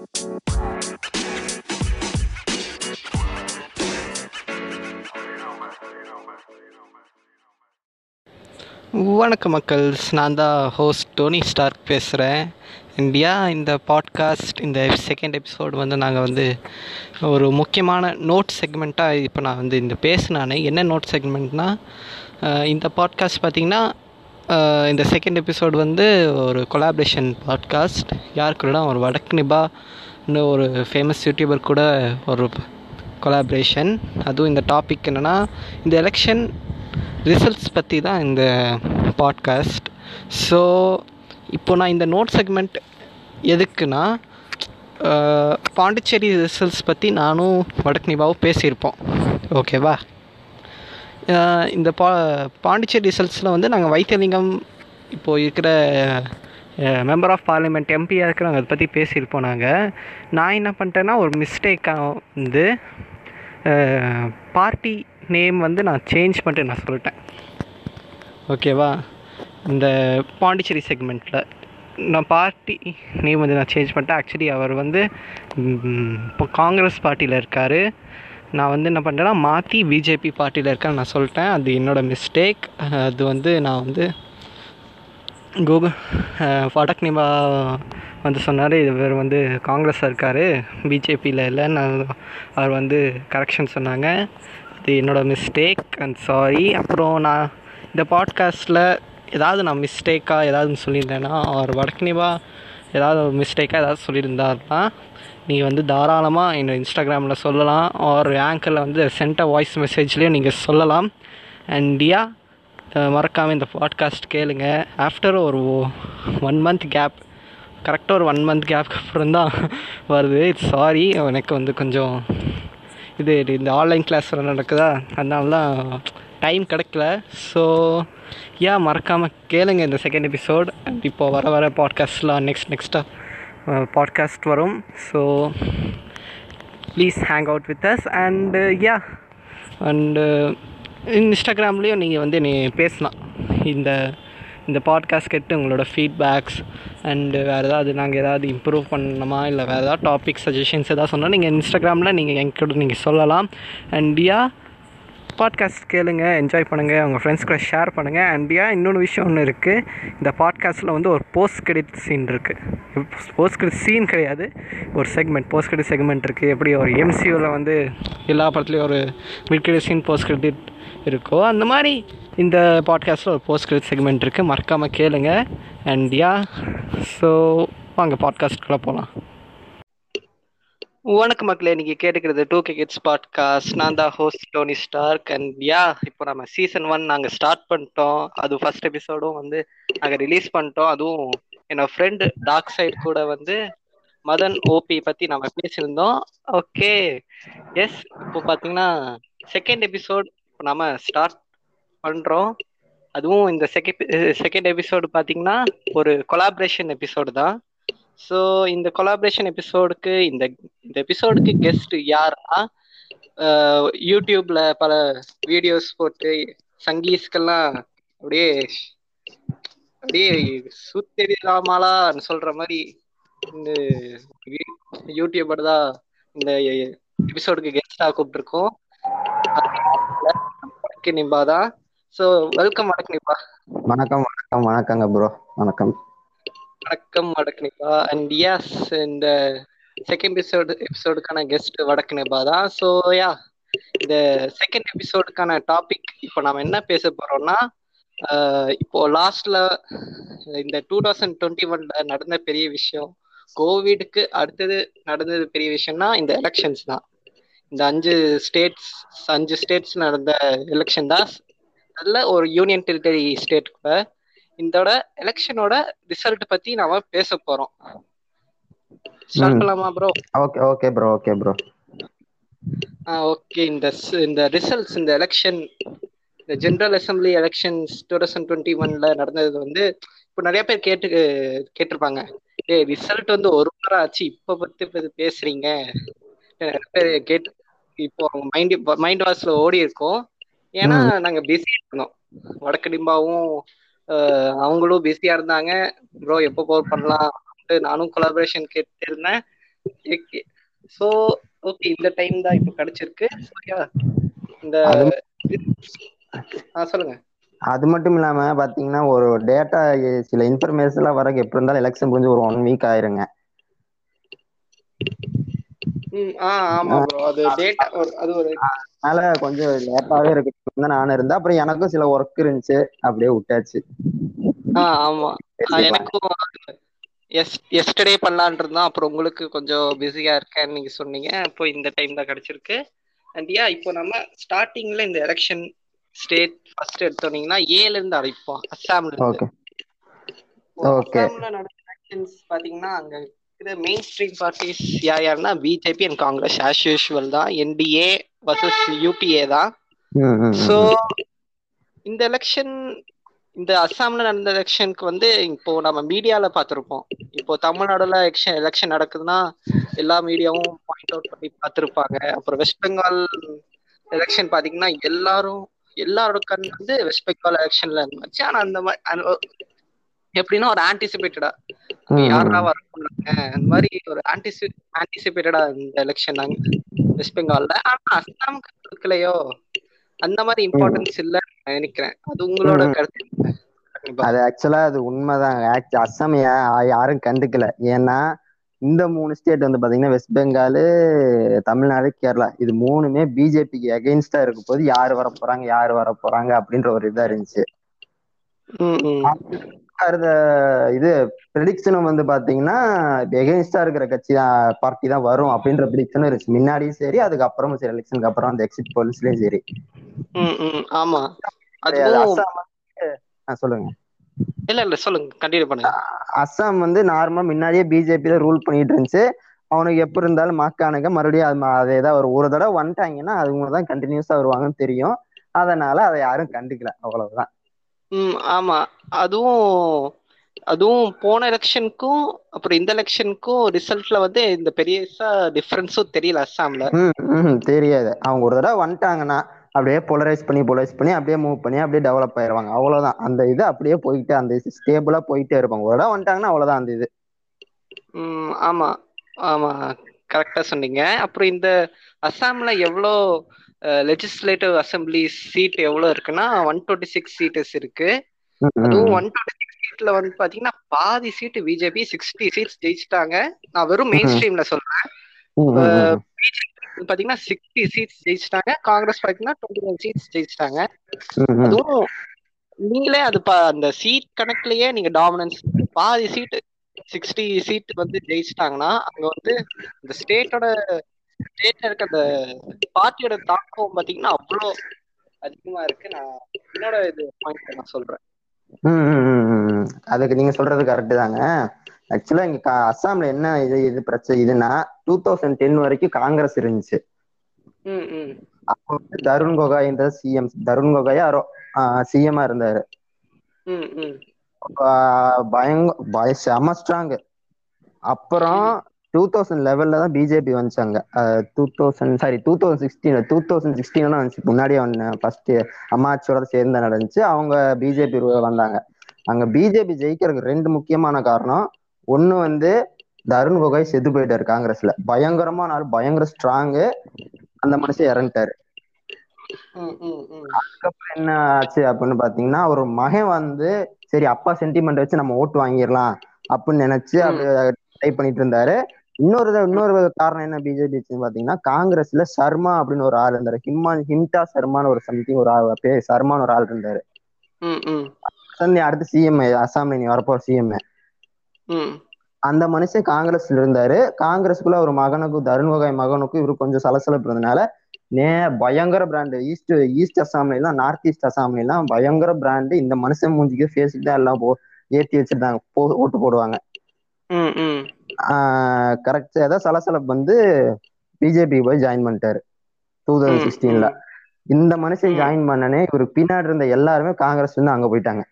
வணக்கம் மக்கள்ஸ் நான் தான் ஹோஸ்ட் டோனி ஸ்டார்க் பேசுகிறேன் இந்தியா இந்த பாட்காஸ்ட் இந்த செகண்ட் எபிசோடு வந்து நாங்கள் வந்து ஒரு முக்கியமான நோட் செக்மெண்ட்டாக இப்போ நான் வந்து இந்த பேசினானே என்ன நோட் செக்மெண்ட்னால் இந்த பாட்காஸ்ட் பார்த்திங்கன்னா இந்த செகண்ட் எபிசோடு வந்து ஒரு கொலாபரேஷன் பாட்காஸ்ட் யார் கூட ஒரு வடக்கு நிபா இன்னும் ஒரு ஃபேமஸ் யூடியூபர் கூட ஒரு கொலாபரேஷன் அதுவும் இந்த டாபிக் என்னென்னா இந்த எலெக்ஷன் ரிசல்ட்ஸ் பற்றி தான் இந்த பாட்காஸ்ட் ஸோ இப்போ நான் இந்த நோட் செக்மெண்ட் எதுக்குன்னா பாண்டிச்சேரி ரிசல்ட்ஸ் பற்றி நானும் வடக்னிபாவும் பேசியிருப்போம் ஓகேவா இந்த பா பாண்டிச்சேரி ரிசல்ட்ஸில் வந்து நாங்கள் வைத்தியலிங்கம் இப்போது இருக்கிற மெம்பர் ஆஃப் பார்லிமெண்ட் எம்பியாக இருக்கிறவங்க அதை பற்றி பேசியிருப்போம் நாங்கள் நான் என்ன பண்ணிட்டேன்னா ஒரு மிஸ்டேக்காக வந்து பார்ட்டி நேம் வந்து நான் சேஞ்ச் பண்ணிட்டு நான் சொல்லிட்டேன் ஓகேவா இந்த பாண்டிச்சேரி செக்மெண்ட்டில் நான் பார்ட்டி நேம் வந்து நான் சேஞ்ச் பண்ணிட்டேன் ஆக்சுவலி அவர் வந்து இப்போ காங்கிரஸ் பார்ட்டியில் இருக்கார் நான் வந்து என்ன பண்ணுறேன்னா மாற்றி பிஜேபி பார்ட்டியில் இருக்கேன்னு நான் சொல்லிட்டேன் அது என்னோடய மிஸ்டேக் அது வந்து நான் வந்து கூகுள் வடக்னிபா வந்து சொன்னார் இவர் வந்து காங்கிரஸில் இருக்கார் பிஜேபியில் இல்லைன்னு அவர் வந்து கரெக்ஷன் சொன்னாங்க இது என்னோடய மிஸ்டேக் அண்ட் சாரி அப்புறம் நான் இந்த பாட்காஸ்ட்டில் ஏதாவது நான் மிஸ்டேக்காக ஏதாவது சொல்லியிருந்தேன்னா அவர் வடக்னிவா ஏதாவது ஒரு மிஸ்டேக்காக ஏதாவது சொல்லியிருந்தாருன்னா நீங்கள் வந்து தாராளமாக என்னோடய இன்ஸ்டாகிராமில் சொல்லலாம் ஒரு ஆங்கரில் வந்து சென்ட வாய்ஸ் மெசேஜ்லேயும் நீங்கள் சொல்லலாம் அண்ட் யா மறக்காமல் இந்த பாட்காஸ்ட் கேளுங்க ஆஃப்டர் ஒரு ஒன் மந்த் கேப் கரெக்டாக ஒரு ஒன் மந்த் கேப்க்கு அப்புறம் தான் வருது இட்ஸ் சாரி எனக்கு வந்து கொஞ்சம் இது இந்த ஆன்லைன் கிளாஸ் நடக்குதா அதனால தான் டைம் கிடைக்கல ஸோ யா மறக்காமல் கேளுங்க இந்த செகண்ட் எபிசோட் இப்போது வர வர பாட்காஸ்ட்லாம் நெக்ஸ்ட் நெக்ஸ்ட்டாக பாட்காஸ்ட் வரும் so please hang out with us and yeah and இன்ஸ்டாகிராம்லேயும் நீங்கள் வந்து நீ பேசலாம் இந்த இந்த பாட்காஸ்ட் கேட்டு உங்களோட ஃபீட்பேக்ஸ் அண்டு வேறு ஏதாவது நாங்கள் ஏதாவது இம்ப்ரூவ் பண்ணணுமா இல்லை வேறு ஏதாவது டாபிக் சஜஷன்ஸ் எதாவது சொன்னால் நீங்கள் இன்ஸ்டாகிராமில் நீங்கள் எங்கூட நீங்கள் சொல்லலாம் அண்ட் யா பாட்காஸ்ட் கேளுங்க என்ஜாய் பண்ணுங்கள் உங்கள் ஃப்ரெண்ட்ஸ் கூட ஷேர் பண்ணுங்கள் அண்ட் யா இன்னொன்று விஷயம் ஒன்று இருக்குது இந்த பாட்காஸ்ட்டில் வந்து ஒரு போஸ்ட் கிரெடிட் சீன் இருக்குது போஸ்ட் கிரெடிட் சீன் கிடையாது ஒரு செக்மெண்ட் போஸ்ட் கிரெடிட் செக்மெண்ட் இருக்குது எப்படி ஒரு எம்சியூவில் வந்து எல்லா படத்துலேயும் ஒரு mid credit scene post credit இருக்கோ அந்த மாதிரி இந்த பாட்காஸ்ட்டில் ஒரு போஸ்ட் கிரெடிட் செக்மெண்ட் இருக்குது மறக்காமல் கேளுங்க அண்ட் யா ஸோ வாங்க பாட்காஸ்ட்குள்ளே போகலாம் வணக்கம் மக்களே நீங்கள் கேட்டுக்கிறது டூ கே கிட்ஸ் பாட்காஸ்ட் நான் தான் host Tony Stark and yeah இப்போ நம்ம சீசன் ஒன் நாங்கள் ஸ்டார்ட் பண்ணிட்டோம் அது ஃபர்ஸ்ட் எபிசோடும் வந்து நாங்கள் ரிலீஸ் பண்ணிட்டோம் அதுவும் என்னோட ஃப்ரெண்டு டார்க் சைட் கூட வந்து மதன் ஓபி பற்றி நம்ம பேசியிருந்தோம் ஓகே எஸ் இப்போ பார்த்தீங்கன்னா செகண்ட் எபிசோட் இப்போ நம்ம ஸ்டார்ட் பண்ணுறோம் அதுவும் இந்த செகண்ட் செகண்ட் எபிசோடு பார்த்தீங்கன்னா ஒரு கொலாபரேஷன் எபிசோடு தான் ஸோ இந்த கொலாபரேஷன் எபிசோடுக்கு இந்த இந்த எபிசோடுக்கு கெஸ்ட் யாருன்னா யூடியூப்ல பல வீடியோஸ் போட்டு சங்கீஸ்க்கெல்லாம் அப்படியே அப்படியே சுத்தெரிலாமாலான்னு சொல்ற மாதிரி இந்த யூடியூபர் தான் இந்த எபிசோடுக்கு கெஸ்டா கூப்பிட்டுருக்கோம் நிபா தான் ஸோ வெல்கம் வணக்கம் நிபா வணக்கம் வணக்கம் வணக்கங்க ப்ரோ வணக்கம் வணக்கம் வடக்கு அண்ட் எஸ் இந்த செகண்ட் எபிசோடு எபிசோடுக்கான கெஸ்ட் வடக்கு நிபா தான் ஸோ யா இந்த செகண்ட் எபிசோடுக்கான டாபிக் இப்போ நம்ம என்ன பேச போறோம்னா இப்போ லாஸ்ட்ல இந்த டூ தௌசண்ட் டுவெண்ட்டி ஒன்ல நடந்த பெரிய விஷயம் கோவிடுக்கு அடுத்தது நடந்தது பெரிய விஷயம்னா இந்த எலெக்ஷன்ஸ் தான் இந்த அஞ்சு ஸ்டேட்ஸ் அஞ்சு ஸ்டேட்ஸ் நடந்த எலெக்ஷன் தான் அதில் ஒரு யூனியன் டெரிட்டரி ஸ்டேட் கூட இதோட எலெக்ஷனோட ரிசல்ட் பத்தி நாம பேச போறோம் ஸ்டார்ட் பண்ணலாமா bro okay okay bro okay bro okay இந்த இந்த ரிசல்ட்ஸ் இந்த எலெக்ஷன் இந்த general assembly elections two thousand twenty ஒன்ல நடந்தது வந்து இப்போ நிறைய பேர் கேட்டு கேட்டிருப்பாங்க ஏ ரிசல்ட் வந்து ஒரு வாரம் ஆச்சு இப்ப பத்தி பேசுறீங்க நிறைய பேர் கேட்டு இப்போ மைண்ட் மைண்ட் வாஷ்ல ஓடி இருக்கோம் ஏன்னா நாங்க பிஸி இருந்தோம் வடக்கடிம்பாவும் அவங்களும் பிஸியா இருந்தாங்க ப்ரோ எப்போ கோல் பண்ணலாம் நானும் கொலாபரேஷன் கேட்டு இருந்தேன் ஸோ ஓகே இந்த டைம் தான் இப்போ கிடைச்சிருக்கு சரியா இந்த ஆ சொல்லுங்க அது மட்டும் இல்லாம பாத்தீங்கன்னா ஒரு டேட்டா சில இன்ஃபர்மேஷன் எல்லாம் வரக்கு எப்படி இருந்தாலும் எலெக்ஷன் முடிஞ்சு ஒரு ஒன் வீக் ஆயிருங்க ம் ஆ ஆமா ப்ரோ அது டேட்டா அது ஒரு அதனால கொஞ்சம் லேட்டாவே இருக்கு தான் நானும் இருந்தேன் அப்புறம் எனக்கும் சில ஒர்க் இருந்துச்சு அப்படியே விட்டாச்சு ஆ ஆமா ஆ, எனக்கும் எஸ் எஸ்டர்டே பண்ணலான் இருந்தோம் அப்புறம் உங்களுக்கு கொஞ்சம் பிஸியா இருக்கேன்னு நீங்க சொன்னீங்க இப்போ இந்த டைம் தான் கிடைச்சிருக்கு அண்ட் யா இப்போ நம்ம ஸ்டார்டிங்ல இந்த எலெக்ஷன் ஸ்டேட் ஃபர்ஸ்ட் எடுத்தோன்னீங்கன்னா ஏல இருந்து அழைப்போம் அஸ்ஸாம்ல இருந்து ஓகே இப்போ Okay. அஸ்ஸாம்ல நடந்த எலெக்ஷன்ஸ் பாத்தீங்கன்னா அங்க இருக்கிற மெயின் ஸ்ட்ரீம் பார்ட்டிஸ் யார் யாருன்னா BJP and Congress as usual தான் என்டிஏ வர்சஸ் யூபிஏ தான் ம், ம், ஸோ ம். இந்த எலெக்ஷன் இந்த அஸ்ஸாம்ல நடந்த எலெக்ஷனுக்கு வந்து இப்போ நம்ம மீடியால பார்த்திருப்போம் இப்போ தமிழ்நாடுல எலெக்ஷன் எலெக்ஷன் நடக்குதுன்னா எல்லா மீடியாவும் பாயிண்ட் அவுட் பண்ணி பார்த்திருப்பாங்க அப்புறம் வெஸ்ட் பெங்கால் எலெக்ஷன் பாத்தீங்கன்னா எல்லாரும் எல்லாரோட கண் வந்து வெஸ்ட் பெங்கால் எலெக்ஷன்ல இருந்துச்சு ஆனா அந்த மாதிரி அந்த- எப்படின்னா ஒரு ஆன்டிசிபேட்டடா ம், ம். யாரா வரப்போனாங்க அந்த மாதிரி ஒரு ஆன்டிசி ஆன்டிசிபேட்டடா இந்த எலெக்ஷன் வெஸ்ட் பெங்கால்ல ஆனா அஸ்ஸாமுக்கு கொடுக்கலையோ அந்த மாதிரி இம்பார்ட்டன்ஸ் இல்லைன்னு நான் நினைக்கிறேன் அது உங்களோட ம். கருத்து என்ன? கண்டிப்பா. அது ஆக்சுவலா அது உண்மைதான் ஆக்ட் அஸ்ஸாம் யா- யாரும் கண்டுக்கல ஏன்னா இந்த மூணு ஸ்டேட் வந்து பாத்தீங்கன்னா வெஸ்ட் பெங்கால் தமிழ்நாடு கேரளா இது மூணுமே பிஜேபிக்கு எகெயின்ஸ்டா இருக்க போது யாரு வர போறாங்க யாரு வர போறாங்க அப்படின்ற ஒரு இதா இருந்துச்சு ம், ம். அந்த இது ப்ரெடிக்ஷனும் வந்து பாத்தீங்கன்னா எகெயின்ஸ்டா இருக்கிற கட்சி தான் பார்ட்டி தான் வரும் அப்படின்ற ப்ரெடிக்ஷனும் இருந்துச்சு முன்னாடியும் சரி அதுக்கப்புறமும் சரி எலெக்ஷனுக்கு அப்புறம் அந்த எக்ஸிட் போல்ஸ்லயும் சரி ம், ம். ஆமா அது அதுவும் அஸ்ஸாம் வந்து ஆ, சொல்லுங்க இல்ல இல்ல சொல்லுங்க கண்டினியூ பண்ணுங்க அஸ்ஸாம் வந்து நார்மலா முன்னாடியே பிஜேபி தான் ரூல் பண்ணிட்டு இருந்துச்சு அவனுக்கு எப்ப இருந்தாலும் மாக்கானுங்க மறுபடியும் அது ம- அதே தான் ஒரு ஒரு தடவை வந்துட்டாங்கன்னா அதுங்க தான் கண்டினியூஸா வருவாங்கன்னு தெரியும் அதனால அதை யாரும் கண்டுக்கல அவ்வளவுதான் ம் ஆமா அதுவும் அதுவும் போன எலெக்ஷனுக்கும் அப்புறம் இந்த எலெக்ஷனுக்கும் ரிசல்ட்ல வந்து இந்த பெரியசா டிஃபரன்ஸும் தெரியல அஸ்ஸாம்ல ம், ம், தெரியாது அவங்க ஒரு தடவை வந்துட்டாங்கன்னா அப்படியே போலரைஸ் பண்ணி போலரைஸ் பண்ணி அப்படியே மூவ் பண்ணி அப்படியே டெவலப் ஆயிருவாங்க அவ்வளவுதான் அந்த இது அப்படியே போயிட்டு அந்த ஸ்டேபிளா போயிட்டே இருப்பாங்க ஒரு தடவை வந்துட்டாங்கன்னா அவ்வளவுதான் அந்த இது ம் ஆமா ஆமா கரெக்டா சொன்னீங்க அப்புறம் இந்த அஸ்ஸாம்ல எவ்வளோ லெஜிஸ்லேட்டிவ் அசம்பிளி சீட் எவ்வளோ இருக்குன்னா ஒன் டுவெண்ட்டி சிக்ஸ் சீட்டஸ் இருக்கு ம், ம், அதுவும் ஒன் டுவெண்ட்டி சிக்ஸ் சீட்ல வந்து பாத்தீங்கன்னா பாதி சீட்டு பிஜேபி சிக்ஸ்டி சீட்ஸ் ஜெயிச்சிட்டாங்க நான் வெறும் மெயின் ம்ஹும். ஸ்ட்ரீம்ல சொல்றேன் ம், ம், ம், பிஜேபி பாத்தீங்கன்னா சிக்ஸ்டி சீட்ஸ் ஜெயிச்சிட்டாங்க காங்கிரஸ் பாத்தீங்கன்னா டுவெண்ட்டி ஒன் சீட்ஸ் ஜெயிச்சிட்டாங்க ம், ம். அதுவும் நீங்களே அது பா- அந்த சீட் கணக்குலயே நீங்க டாமினன்ஸ் பாதி சீட் சிக்ஸ்டி சீட் வந்து ஜெயிச்சிட்டாங்கன்னா அங்க வந்து இந்த ஸ்டேட்டோட ஸ்டேட்ல இருக்க அந்த பார்ட்டியோட தாக்கம் பாத்தீங்கன்னா அவ்வளோ அதிகமா இருக்கு நான் என்னோட இது பாயிண்ட் நான் சொல்றேன் ம், ம், ம், ம், ம். அதுக்கு நீங்க சொல்றது கரெக்ட் தாங்க ஆக்சுவலா இங்க கா- அஸ்ஸாம்ல என்ன இது இது பிரச்சனை இதுன்னா டூ தௌசண்ட் டென் வரைக்கும் காங்கிரஸ் இருந்துச்சு ம் ம் அப்போ வந்து தருண் கோகாய்ன்ற சிஎம் தருண் கோகாய் யாரோ சிஎம்மா இருந்தாரு ம் ம் ஆஹ் பயங்க பய செம ஸ்ட்ராங் அப்புறம் டூ தௌசண்ட் லெவல்ல தான் பிஜேபி வந்துச்சாங்க two thousand sorry two thousand sixteen two thousand sixteen வந்துச்சு முன்னாடியே வந்து ஃபர்ஸ்ட் அம்மாச்சியோட சேர்ந்து நடந்துச்சு அவங்க பிஜேபி வந்தாங்க அங்க பிஜேபி ஜெயிக்கிறதுக்கு ரெண்டு முக்கியமான காரணம் ஒண்ணு வந்து தருண் கோகாய் செத்து போயிட்டாரு காங்கிரஸ்ல பயங்கரமான ஆள் பயங்கர ஸ்ட்ராங்கு அந்த மனுஷன் இறந்துட்டாரு ம் ம் ம் அதுக்கப்புறம் என்ன ஆச்சு அப்படின்னு பாத்தீங்கன்னா ஒரு மகன் வந்து சரி அப்பா சென்டிமெண்ட் வச்சு நம்ம ஓட்டு வாங்கிடலாம் அப்படின்னு நினைச்சு ம். அப்படியே ட்ரை பண்ணிட்டு இருந்தாரு இன்னொரு இது- இன்னொரு காரணம் என்ன பிஜேபி பாத்தீங்கன்னா காங்கிரஸ்ல சர்மா அப்படின்னு ஒரு ஆள் இருந்தாரு ஹிம்மா ஹிம்டா சர்மான்னு ஒரு சம்திங் ஒரு ஆள் பேர் சர்மான்னு ஒரு ஆள் இருந்தாரு ம் ம் சந்தி அடுத்து சிஎம் அசாம்ல நீ வரப்போ சிஎம் ம் அந்த மனுஷன் காங்கிரஸ்ல இருந்தாரு காங்கிரஸ்க்குள்ள ஒரு மகனுக்கும் தருண் கோகாய் மகனுக்கும் இவரு கொஞ்சம் சலசலப்பு இருந்தனால நே பயங்கர பிராண்டு ஈஸ்ட் ஈஸ்ட் அசாம்ல எல்லாம் நார்த் ஈஸ்ட் அசாம்ல எல்லாம் பயங்கர பிராண்டு இந்த மனுஷன் மூஞ்சிக்கு ஃபேஸுக்கு தான் எல்லாம் போ ஏத்தி வச்சிருந்தாங்க போ ஓட்டு போடுவாங்க ம் ம் கரெக்ட் ஏதாவது சலசலப்பு வந்து பிஜேபி போய் ஜாயின் பண்ணிட்டாரு டூ தௌசண்ட் சிக்ஸ்டீன்ல இந்த மனுஷன் ம். ஜாயின் பண்ணனே இவருக்கு பின்னாடி இருந்த எல்லாருமே காங்கிரஸ் வந்து அங்க போயிட்டாங்க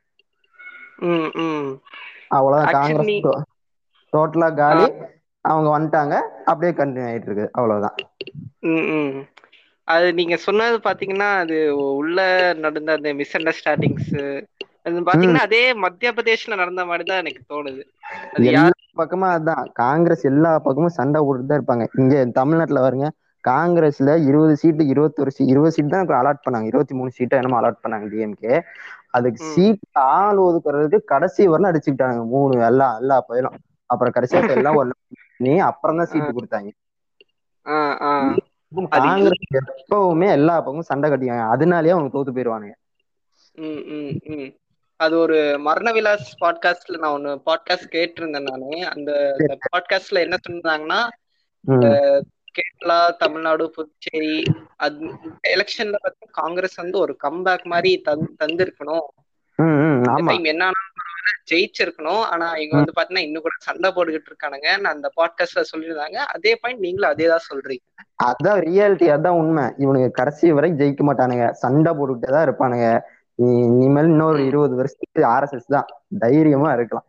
ம் ம் அவ்வளவுதான் Actually, காங்கிரஸ் டோட்டலா காலி அவங்க வந்துட்டாங்க அப்படியே கண்டினியூ ஆயிட்டு இருக்கு அவ்வளவுதான் ம் ம் அது நீங்க சொன்னது பாத்தீங்கன்னா அது உள்ள நடந்த அந்த மிஸ் அண்டர்ஸ்டாண்டிங்ஸ் அது பாத்தீங்கன்னா அதே மத்திய பிரதேஷ்ல நடந்த மாதிரி தான் எனக்கு தோணுது அது எல்லா யார் பக்கமும் அதான் காங்கிரஸ் எல்லா பக்கமும் சண்டை போட்டுட்டு தான் இருப்பாங்க இங்க தமிழ்நாட்டுல பாருங்க காங்கிரஸ்ல இருபது சீட்டு இருபத்தொரு சீ இருபது சீட் தான் அலாட் பண்ணாங்க இருபத்தி மூணு சீட்டை என்னமோ அலாட் பண்ணாங்க டிஎம்கே அதுக்கு ம். சீட் ஆள் ஒதுக்குறதுக்கு கடைசி வரலாம் அடிச்சுக்கிட்டாங்க மூணு எல்லா எல்லா பயிலும் அப்புறம் கடைசியா இப்ப எல்லாம் ஒரு பண்ணி அப்புறம் தான் சீட்டு கொடுத்தாங்க ஆ, ஆ. அது காங்கிரஸ் எப்பவுமே எல்லா பக்கமும் சண்டை கட்டிக்காங்க அதனாலயே அவங்க தோத்து போயிருவானுங்க ம், ம், ம். அது ஒரு மரண விலாஸ் பாட்காஸ்ட்ல நான் ஒன்னு பாட்காஸ்ட் கேட்டிருந்தேன் நானு அந்த பாட்காஸ்ட்ல என்ன சொன்னாங்கன்னா ம், கேரளா தமிழ்நாடு புதுச்சேரி அது எலெக்ஷன்ல வந்து காங்கிரஸ் வந்து ஒரு கம்பேக் மாதிரி தந் தந்திருக்கணும் ம், ம், இந்த ஆமா டைம் என்ன ஆனாலும் பரவாயில்ல, ஜெயிச்சிருக்கணும் ஆனா இவங்க வந்து பாத்தீங்கன்னா இன்னும் கூட சண்டை போட்டுக்கிட்டு இருக்கானுங்க நான் அந்த பாட்காஸ்ட்ல சொல்லியிருந்தாங்க அதே பாயிண்ட் நீங்களும் அதே தான் சொல்றீங்க அதான் ரியாலிட்டி அதான் உண்மை இவனுங்க கடைசி வரைக்கும் ஜெயிக்க மாட்டானுங்க சண்டை போட்டுக்கிட்டே தான் இருப்பானுங்க இ- இனிமேல் இன்னொரு இருபது வருஷத்துக்கு ஆர்எஸ்எஸ் தான் தைரியமா இருக்கலாம்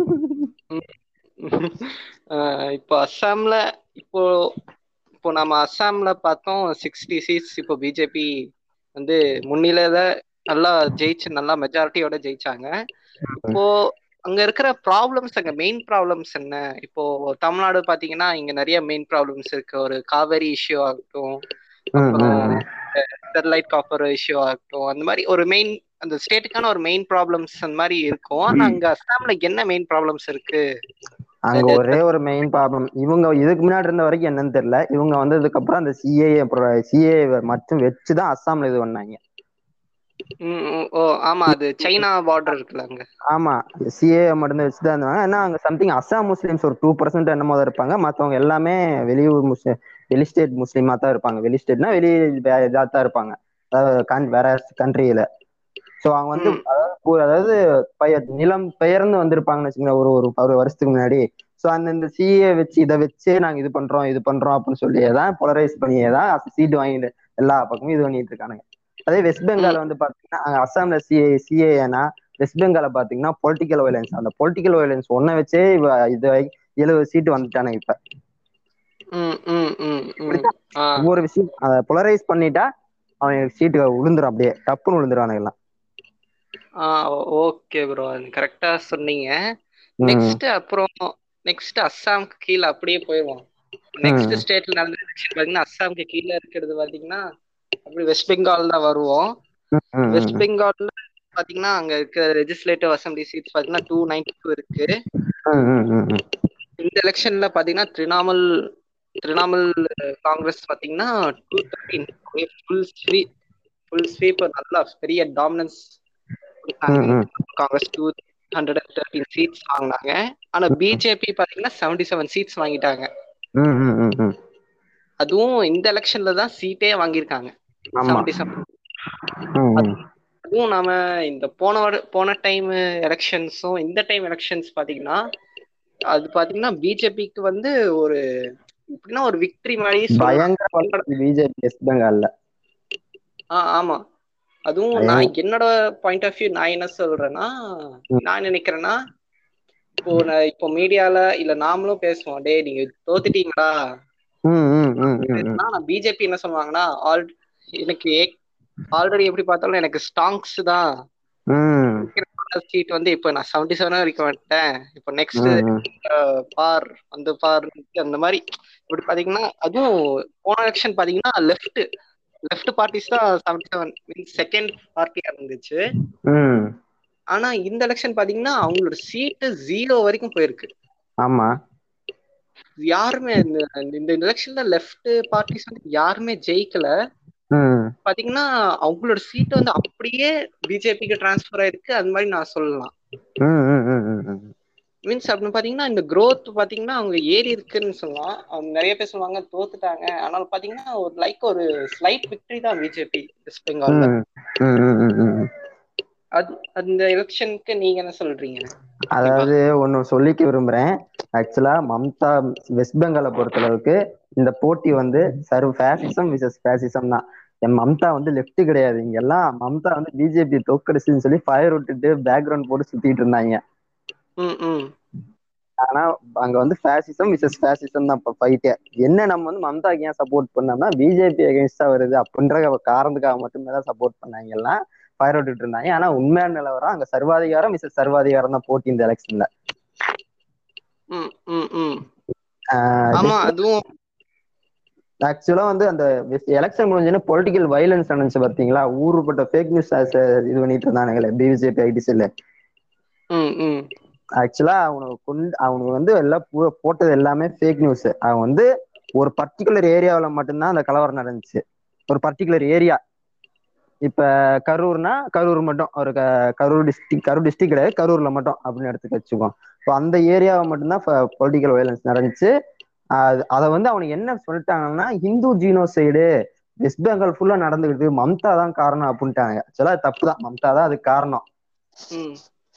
ஆஹ் இப்போ அஸ்ஸாம்ல இப்போ இப்போ நம்ம அஸ்ஸாம்ல பார்த்தோம் சிக்ஸ்டி சீட்ஸ் இப்போ பிஜேபி வந்து முன்னிலையில நல்லா ஜெயிச்சு நல்லா மெஜாரிட்டியோட ஜெயிச்சாங்க இப்போ அங்க இருக்கிற ப்ராப்ளம்ஸ் அங்க மெயின் ப்ராப்ளம்ஸ் என்ன இப்போ தமிழ்நாடு பாத்தீங்கன்னா இங்க நிறைய மெயின் ப்ராப்ளம்ஸ் இருக்கு ஒரு காவேரி இஷ்யூ ஆகட்டும் ம், அப்புறம் ம், ம். ஸ்டெர்லைட் காப்பர் இஷ்யூ ஆகட்டும் அந்த மாதிரி ஒரு மெயின் அந்த ஸ்டேட்டுக்கான ஒரு மெயின் ப்ராப்ளம்ஸ் அந்த மாதிரி இருக்கும் ஆனா அங்க அஸ்ஸாம்ல என்ன மெயின் ப்ராப்ளம்ஸ் இருக்கு அங்க ஒரே ஒரு மெயின் ப்ராப்ளம் இவங்க இதுக்கு முன்னாடி இருந்த வரைக்கும் என்னன்னு தெரியல இவங்க வந்ததுக்கு அப்புறம் அந்த சிஏ அப்புறம் சிஏ மட்டும் வச்சுதான் அஸ்ஸாம்ல இது பண்ணாங்க ம், ம், ஓ ஆமா அது சைனா பார்டர் இருக்குல்ல அங்க ஆமா சிஏ மட்டும் வச்சுதான் இருந்தாங்க ஏன்னா அங்க சம்திங் அஸ்ஸாம் முஸ்லிம்ஸ் ஒரு டூ பர்சன்ட் என்னமோ தான் இருப்பாங்க மத்தவங்க எல்லாமே வெளியூர் முஸ்லிம் வெளி ஸ்டேட் முஸ்லீமா தான் இருப்பாங்க வெளி ஸ்டேட்னா வெளி வே- இதா தான் இருப்பாங்க அதாவது கன்- வேற கண்ட்ரியில ஸோ அவங்க வந்து ம், அதாவது பு- அதாவது பெயர் நிலம் பெயர்ந்து வந்திருப்பாங்கன்னு வச்சுக்கோங்க ஒரு ஒரு ஒரு வருஷத்துக்கு முன்னாடி ஸோ அந்த இந்த சிஏ வச்சு இதை வச்சே நாங்க இது பண்றோம் இது பண்றோம் அப்படின்னு சொல்லி தான் பொலரைஸ் பண்ணியே தான் சீட் வாங்கிட்டு எல்லா பக்கமும் இது பண்ணிட்டு இருக்கானுங்க அதே வெஸ்ட் பெங்கால் வந்து பாத்தீங்கன்னா அங்க அஸ்ஸாம்ல சிஏ சிஏனா வெஸ்ட் பெங்கால பாத்தீங்கன்னா பொலிட்டிக்கல் வயலன்ஸ் அந்த பொலிட்டிக்கல் வயலன்ஸ் ஒன்ன வச்சே இவ இது எழுபது சீட்டு வந்துட்டானுங்க இப்ப ம், ம், ம், ம். ஆ, ஒவ்வொரு விஷயம் அதை பொலரைஸ் பண்ணிட்டா அவன் சீட்டு விழுந்துரும் அப்படியே டப்புன்னு விழுந்துருவானுங்க எல்லாம் ஆ, ஓகே ப்ரோ கரெக்டா சொன்னீங்க ம், நெக்ஸ்ட் அப்புறம் நெக்ஸ்ட் அஸ்ஸாம்க்கு கீழே அப்படியே போயிடுவோம் நெக்ஸ்ட் ம், ஸ்டேட்ல நடந்த எலெக்ஷன் பாத்தீங்கன்னா அஸ்ஸாம்க்கு கீழே இருக்கிறது பாத்தீங்கன்னா அப்படி வெஸ்ட் பெங்கால் தான் வருவோம் ம், ம், வெஸ்ட் ம், பெங்கால்ல பாத்தீங்கன்னா அங்க இருக்கிற லெஜிஸ்லேட்டிவ் அசம்பிளி சீட்ஸ் பாத்தீங்கன்னா டூ நைன்டி டூ இருக்கு ம், ம், ம், ம். இந்த எலெக்ஷன்ல பாத்தீங்கன்னா திரிணாமுல் திரிணாமுல் காங்கிரஸ் பாத்தீங்கன்னா two thirteen full sweep full sweep நல்லா பெரிய டாமினன்ஸ் கொடுத்தாங்க ம், ம். Congress two hundred and thirteen seats வாங்கினாங்க ஆனா பிஜேபி பாத்தீங்கன்னா செவன்டி செவன் சீட்ஸ் வாங்கிட்டாங்க ம், ம், ம், ம். அதுவும் இந்த எலெக்ஷன்ல தான் சீட்டே வாங்கியிருக்காங்க ஆமா செவன்டி செவன் ம், ம். அதுவும் நாம இந்த போன வரு- போன டைம் எலெக்ஷன்ஸும் இந்த டைம் எலெக்ஷன்ஸ் பாத்தீங்கன்னா அது பாத்தீங்கன்னா பிஜேபிக்கு வந்து ஒரு எப்படின்னா ஒரு விக்டரி மாதிரி சொல்லலாம் பயங்கர பிஜேபி வெஸ்ட் பெங்கால்ல ஆ ஆமா அதுவும் நான் என்னோட பாயிண்ட் ஆஃப் வியூ நான் என்ன சொல்றேன்னா நான் நினைக்கிறேன்னா இப்போ நான் இப்போ மீடியால இல்ல நாமளும் பேசுவோம் டேய் நீங்க தோத்துட்டீங்களா ம், ம், ம், ம், ம். நான் பிஜேபி என்ன சொல்லுவாங்கன்னா ஆல் எனக்கு ஆல்ரெடி எப்படி பார்த்தாலும் எனக்கு ஸ்டாங்ஸ் தான் ம், சீட் வந்து இப்போ நான் செவன்டி செவன் வரைக்கும் வந்துட்டேன் இப்போ நெக்ஸ்ட் ம், ம். பார் அந்த பார் அந்த மாதிரி இப்படி பாத்தீங்கன்னா அதுவும் போன எலெக்ஷன் பாத்தீங்கன்னா லெஃப்ட் லெஃப்ட் பார்ட்டிஸ் தான் செவன்டி செவன் மீன்ஸ் செகண்ட் பார்ட்டியா இருந்துச்சு ம். ஆனா இந்த எலெக்ஷன் பாத்தீங்கன்னா அவங்களோட சீட்டு ஜீரோ வரைக்கும் போயிருக்கு ஆமா யாருமே இந்த இந்த எலெக்ஷன்ல லெஃப்ட் பார்ட்டிஸ் வந்து யாருமே ஜெயிக்கல ம், பாத்தீங்கன்னா அவங்களோட சீட் வந்து அப்படியே பிஜேபிக்கு டிரான்ஸ்ஃபர் ஆயிருக்கு அது மாதிரி நான் சொல்லலாம் ம், ம், ம், ம், ம். மீன்ஸ் அப்படின்னு பாத்தீங்கன்னா இந்த growth பாத்தீங்கன்னா அவங்க ஏறி இருக்குன்னு சொல்லலாம் அவங்க நிறைய பேர் சொல்லுவாங்க தோத்துட்டாங்க ஆனால் பாத்தீங்கன்னா ஒரு லைக் ஒரு ஸ்லைட் விக்டரி தான் பிஜேபி வெஸ்ட் பெங்கால்ல ம், ம், ம், ம், ம், ம். அது அந்த எலெக்ஷனுக்கு நீங்க என்ன சொல்றீங்க அதாவது ஒன்னு சொல்லிக்க விரும்புறேன் ஆக்சுவலா மம்தா வெஸ்ட் பெங்காலை பொறுத்தளவுக்கு இந்த போட்டி வந்து சர்வ் ஃபேசிசம் விசஸ் ஃபேசிசம் தான் என் மம்தா வந்து லெஃப்ட் கிடையாது இங்க எல்லாம் மம்தா வந்து பிஜேபி தோக்கடிச்சுன்னு சொல்லி ஃபயர் விட்டுட்டு பேக்ரவுண்ட் போட்டு சுத்திட்டு இருந்தாங்க ம் ம் ஆனா அங்க வந்து ஃபேசிசம் விசஸ் ஃபேசிசம் தான் இப்ப ஃபைட்டே என்ன நம்ம வந்து மம்தாக்கு ஏன் சப்போர்ட் பண்ணோம்னா பிஜேபி அகேன்ஸ்டா வருது அப்படின்ற காரணத்துக்காக மட்டுமே தான் சப்போர்ட் பண்ணாங்க எல்லாம் ஃபயர் விட்டுட்டு இருந்தாங்க ஆனா உண்மையான நிலவரம் அங்க சர்வாதிகாரம் மிஸ் சர்வாதிகாரம் தான் போட்டி இந்த எலெக்ஷன்ல ம் ம் ம் ஆமா அதுவும் ஆக்சுவலா வந்து அந்த எலெக்ஷன் முடிஞ்சோன்னா பொலிட்டிக்கல் வயலன்ஸ் நடந்துச்சு பாத்தீங்களா ஊருப்பட்ட ஃபேக் நியூஸ் இது பண்ணிட்டு இருந்தானுங்களே பிஜேபி ஐடிசில ம் ம் ஆக்சுவலா அவனுக்கு கொண்டு அவனுக்கு வந்து எல்லாம் போ- போட்டது எல்லாமே ஃபேக் நியூஸ் அவன் வந்து ஒரு பர்டிகுலர் ஏரியாவில் மட்டும்தான் அந்த கலவரம் நடந்துச்சு ஒரு பர்டிகுலர் ஏரியா இப்ப கரூர்னா கரூர் மட்டும் ஒரு க- கரூர் டிஸ்ட்ரிக்ட் கரூர் டிஸ்ட்ரிக்ட் கிடையாது கரூர்ல மட்டும் அப்படின்னு எடுத்து வச்சுக்கோம் ஸோ அந்த ஏரியாவை மட்டும்தான் பொலிட்டிக்கல் வயலன்ஸ் நடந்துச்சு அது அதை வந்து அவனுக்கு என்ன சொல்லிட்டாங்கன்னா ஹிந்து ஜீனோசைடு வெஸ்ட் பெங்கால் ஃபுல்லா நடந்துக்கிட்டு மம்தா தான் காரணம் அப்படின்ட்டாங்க ஆக்சுவலா தப்பு தான் மம்தா தான் அதுக்கு காரணம் ம்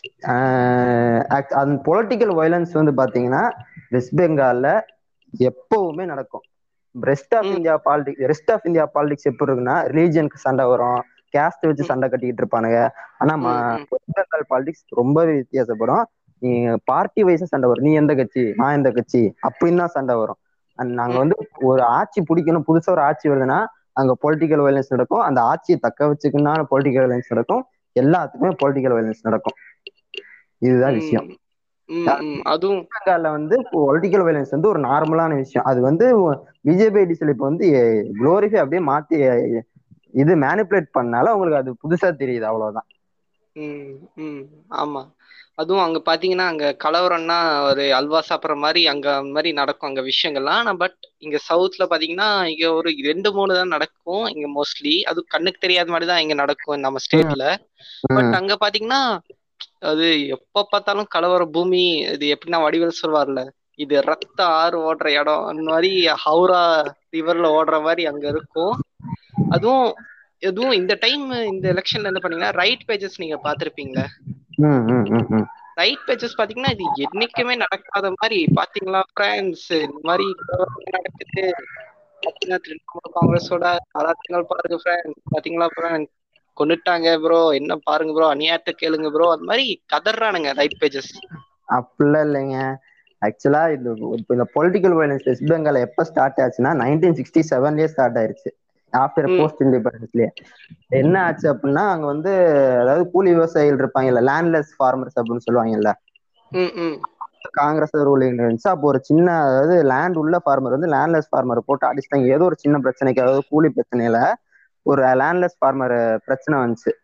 ஆஹ் act- அந்த பொலிட்டிக்கல் வயலன்ஸ் வந்து பாத்தீங்கன்னா வெஸ்ட் பெங்கால்ல எப்பவுமே நடக்கும் ரெஸ்ட் ஆஃப் ம். India politics rest of India politics எப்படி இருக்குன்னா ரிலீஜனுக்கு சண்டை வரும் கேஸ்ட் வச்சு ம். சண்டை கட்டிக்கிட்டு இருப்பானுங்க ஆனா ம- ம், ம். வெஸ்ட் பெங்கால் பாலிடிக்ஸ் ரொம்பவே வித்தியாசப்படும் நீ பார்ட்டி வைஸா சண்டை வரும் நீ எந்த கட்சி நான் எந்த கட்சி அப்படின்னு தான் சண்டை வரும் And நாங்க ம். வந்து ஒரு ஆட்சி பிடிக்கணும் புதுசா ஒரு ஆட்சி வருதுன்னா அங்க பொலிட்டிக்கல் வயலன்ஸ் நடக்கும் அந்த ஆட்சியை தக்க வச்சுக்கணும்னா பொலிட்டிக்கல் வயலன்ஸ் நடக்கும் எல்லாத்துக்குமே பொலிட்டிக்கல் வயலன்ஸ் நடக்கும் இதுதான் விஷயம் ம், ம், அதுவும் பெங்கால்ல வந்து பொலிட்டிக்கல் வயலன்ஸ் வந்து ஒரு நார்மலான விஷயம் அது வந்து பிஜேபி ஐடிசியில் இப்போ வந்து குளோரிஃபை அப்படியே மாத்தி அஹ், இது மேனிப்புலேட் பண்ணால உங்களுக்கு அது புதுசா தெரியுது அவ்வளவுதான் ம் ம் ஆமா அதுவும் அங்க பாத்தீங்கன்னா அங்க கலவரம்னா ஒரு அல்வா சாப்பிட்ற மாதிரி அங்க அந்த மாதிரி நடக்கும் அங்க விஷயங்கள்லாம் ஆனா பட் இங்க சவுத்ல பாத்தீங்கன்னா இங்க ஒரு ரெண்டு மூணு தான் நடக்கும் இங்க மோஸ்ட்லி அது கண்ணுக்கு தெரியாத மாதிரி தான் இங்க நடக்கும் நம்ம ஸ்டேட்ல பட் ம், அங்க பாத்தீங்கன்னா அது எப்ப பார்த்தாலும் கலவர பூமி இது எப்படின்னா வடிவேல் சொல்வார்ல இது ரத்த ஆறு ஓடுற இடம் அந்த மாதிரி ஹவுரா ரிவர்ல ஓடுற மாதிரி அங்க இருக்கும் அதுவும் எதுவும் இந்த டைம் இந்த எலெக்ஷன்ல என்ன பண்ணீங்கன்னா ரைட் பேஜஸ் நீங்க பாத்திருப்பீங்களா ம், ம், ம், ம். ரைட் பேஜஸ் பாத்தீங்கன்னா இது என்னைக்குமே நடக்காத மாதிரி பாத்தீங்களா பிரான்ஸ் இந்த மாதிரி கலவரம் நடக்குது பாத்தீங்கன்னா திரிணாமுல் காங்கிரஸோட அராத்தங்கள் பாருங்க ஃப்ரெண்ட் பாத்தீங்களா ஃப்ரெண்ட் கொண்டுட்டாங்க ப்ரோ என்ன பாருங்க ப்ரோ அநியாயத்தை கேளுங்க ப்ரோ அந்த மாதிரி கதறானுங்க ரைட் பேஜஸ் அப்படிலாம் இல்லைங்க ஆக்சுவலா இது இப்போ இந்த பொலிட்டிக்கல் வயலன்ஸ் வெஸ்ட் பெங்கால் எப்ப ஸ்டார்ட் ஆச்சுன்னா நைன்டீன் சிக்ஸ்டி செவன்லயே ஸ்டார்ட் ஆயிருச்சு ஆஃப்டர் ம். போஸ்ட் இண்டிபெண்டன்ஸ்லயே என்ன ஆச்சு அப்படின்னா அங்க வந்து அதாவது கூலி விவசாயிகள் இருப்பாங்கல்ல லேண்ட்லெஸ் ஃபார்மர்ஸ் அப்படின்னு சொல்லுவாங்கல்ல ம் ம் காங்கிரஸ் ரூலிங் இருந்துச்சு அப்போ ஒரு சின்ன அதாவது லேண்ட் உள்ள ஃபார்மர் வந்து லேண்ட்லெஸ் ஃபார்மர் போட்டு அடிச்சிட்டாங்க ஏதோ ஒரு சின்ன பிரச்சனைக்கு அதாவது கூலி பிரச்சனையில ஒரு லேண்ட்லெஸ் ஃபார்மர் பிரச்சனை வந்துச்சு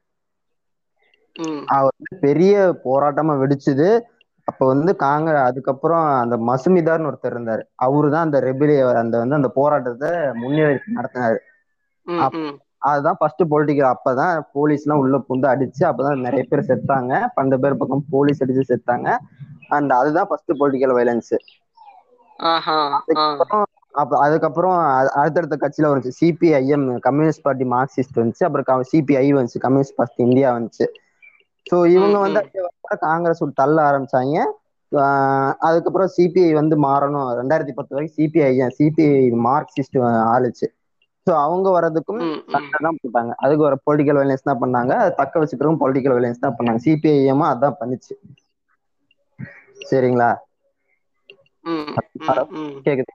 ம் அவர் வந்து பெரிய போராட்டமா வெடிச்சுது அப்ப வந்து காங்க அதுக்கப்புறம் அந்த மசுமிதார்னு ஒருத்தர் இருந்தாரு அவரு தான் அந்த ரெபிலிய அந்த வந்து அந்த போராட்டத்தை முன்னெடுத்து நடத்தினாரு ம் ம் அதுதான் ஃபர்ஸ்ட் பொலிட்டிக்கல் அப்பதான் போலீஸ் எல்லாம் உள்ள புந்து அடிச்சு அப்பதான் நிறைய பேர் செத்தாங்க பன்னெண்டு பேர் பக்கம் போலீஸ் அடிச்சு செத்தாங்க அண்ட் அதுதான் ஃபர்ஸ்ட் பொலிட்டிக்கல் வயலன்ஸ் ஆஹா ஆ அப்ப அதுக்கப்புறம் அ- அடுத்தடுத்த கட்சியில வந்துச்சு சிபிஐஎம் கம்யூனிஸ்ட் பார்ட்டி மார்க்சிஸ்ட் வந்துச்சு அப்புறம் சிபிஐ வந்துச்சு கம்யூனிஸ்ட் பார்ட்டி இந்தியா வந்துச்சு ஸோ இவங்க ம், வந்து ம். அப்படியே வந்தா காங்கிரஸ் விட்டு தள்ள ஆரம்பிச்சாங்க ஆஹ் அதுக்கப்புறம் சிபிஐ வந்து மாறணும் ரெண்டாயிரத்தி பத்து வரைக்கும் சிபிஐ சிபிஐ மார்க்சிஸ்ட் ஆளுச்சு ஸோ அவங்க வர்றதுக்கும் ம் ம் சண்டை தான் போட்டாங்க அதுக்கு ஒரு பொலிட்டிக்கல் வயலன்ஸ் தான் பண்ணாங்க அது தக்க வச்சுக்கிறதுக்கும் பொலிட்டிக்கல் வயலன்ஸ் தான் பண்ணாங்க சிபிஐஎம் அதான் பண்ணுச்சு சரிங்களா ம் ம் ம் கேக்குது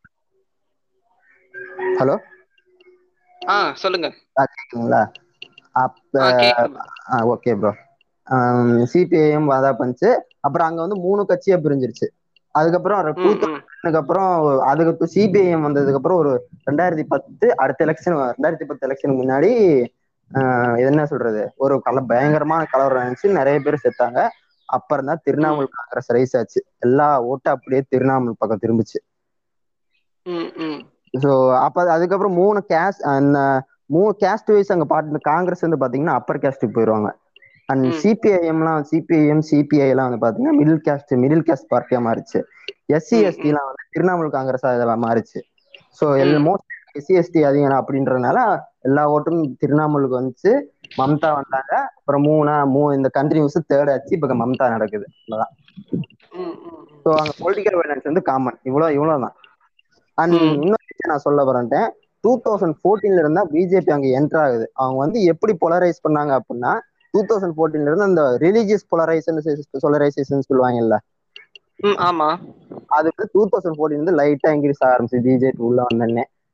ஹலோ ஆ சொல்லுங்க கேக்குதுங்களா அப்ப ஆ கேக்குது ஓகே ப்ரோ சிபிஐஎம் அதான் பண்ணுச்சு அப்புறம் அங்க வந்து மூணு கட்சியா பிரிஞ்சிருச்சு அதுக்கப்புறம் டூ ம் ம் அப்புறம் அதுக்கு சிபிஐஎம் வந்ததுக்கு அப்புறம் ஒரு ரெண்டாயிரத்தி பத்து அடுத்த எலெக்ஷன் ரெண்டாயிரத்தி பத்து எலெக்ஷனுக்கு முன்னாடி ஆஹ் இது என்ன சொல்றது ஒரு கல பயங்கரமான கலவரம் இருந்துச்சு நிறைய பேர் செத்தாங்க அப்புறம் தான் திரிணாமுல் காங்கிரஸ் ரைஸ் ஆச்சு எல்லா ஓட்டு அப்படியே திரிணாமுல் பக்கம் திரும்பிச்சு ம் ம் ஸோ அப்ப அதுக்கப்புறம் மூணு கேஸ்ட் அந்த மூணு கேஸ்ட் வைஸ் அங்க பாட்டு காங்கிரஸ் வந்து பாத்தீங்கன்னா அப்பர் கேஸ்ட்டுக்கு போயிடுவாங்க அண்ட் ம். சிபிஐஎம்லாம் சிபிஐஎம் சிபிஐ எல்லாம் வந்து பாத்தீங்கன்னா மிடில் கேஸ்ட் மிடில் கேஸ்ட் பார்ட்டியா மாறிச்சு எஸ்சி ம், எஸ்டி எல்லாம் வந்து திரிணாமுல் காங்கிரஸ் இதெல்லாம் மாறிச்சு ஸோ ம். மோஸ்ட் எஸ்சி எஸ்டி அதிகம் அப்படின்றதுனால எல்லா ஓட்டும் திரிணாமுலுக்கு வந்துச்சு மம்தா வந்தாங்க அப்புறம் மூணா மூ இந்த கண்டினியூஸ் தேர்ட் ஆச்சு இப்ப மம்தா நடக்குது அவ்வளவுதான் ம் ம் ஸோ அங்க பொலிட்டிக்கல் வயலன்ஸ் வந்து காமன் இவ்வளோ இவ்வளவுதான் அண்ட் ம். இன்னொரு விஷயம் நான் சொல்ல வரேன்ட்டேன் டூ தௌசண்ட் ஃபோர்டீன்ல இருந்தா பிஜேபி அங்க என்டர் ஆகுது அவங்க வந்து எப்படி பொலரைஸ் பண்ணாங்க அப்படின்னா டூ தௌசண்ட் ஃபோர்டீன்ல இருந்து அந்த ரிலீஜியஸ் பொலரைசேஷன் சொலரைசேஷன் சொல்லுவாங்கல்ல ம் ஆமா அது வந்து டூ தௌசண்ட் ஃபோர்டீன் வந்து லைட்டா இன்க்ரீஸ் ஆரம்பிச்சு பிஜேபி உள்ள வந்தோடனே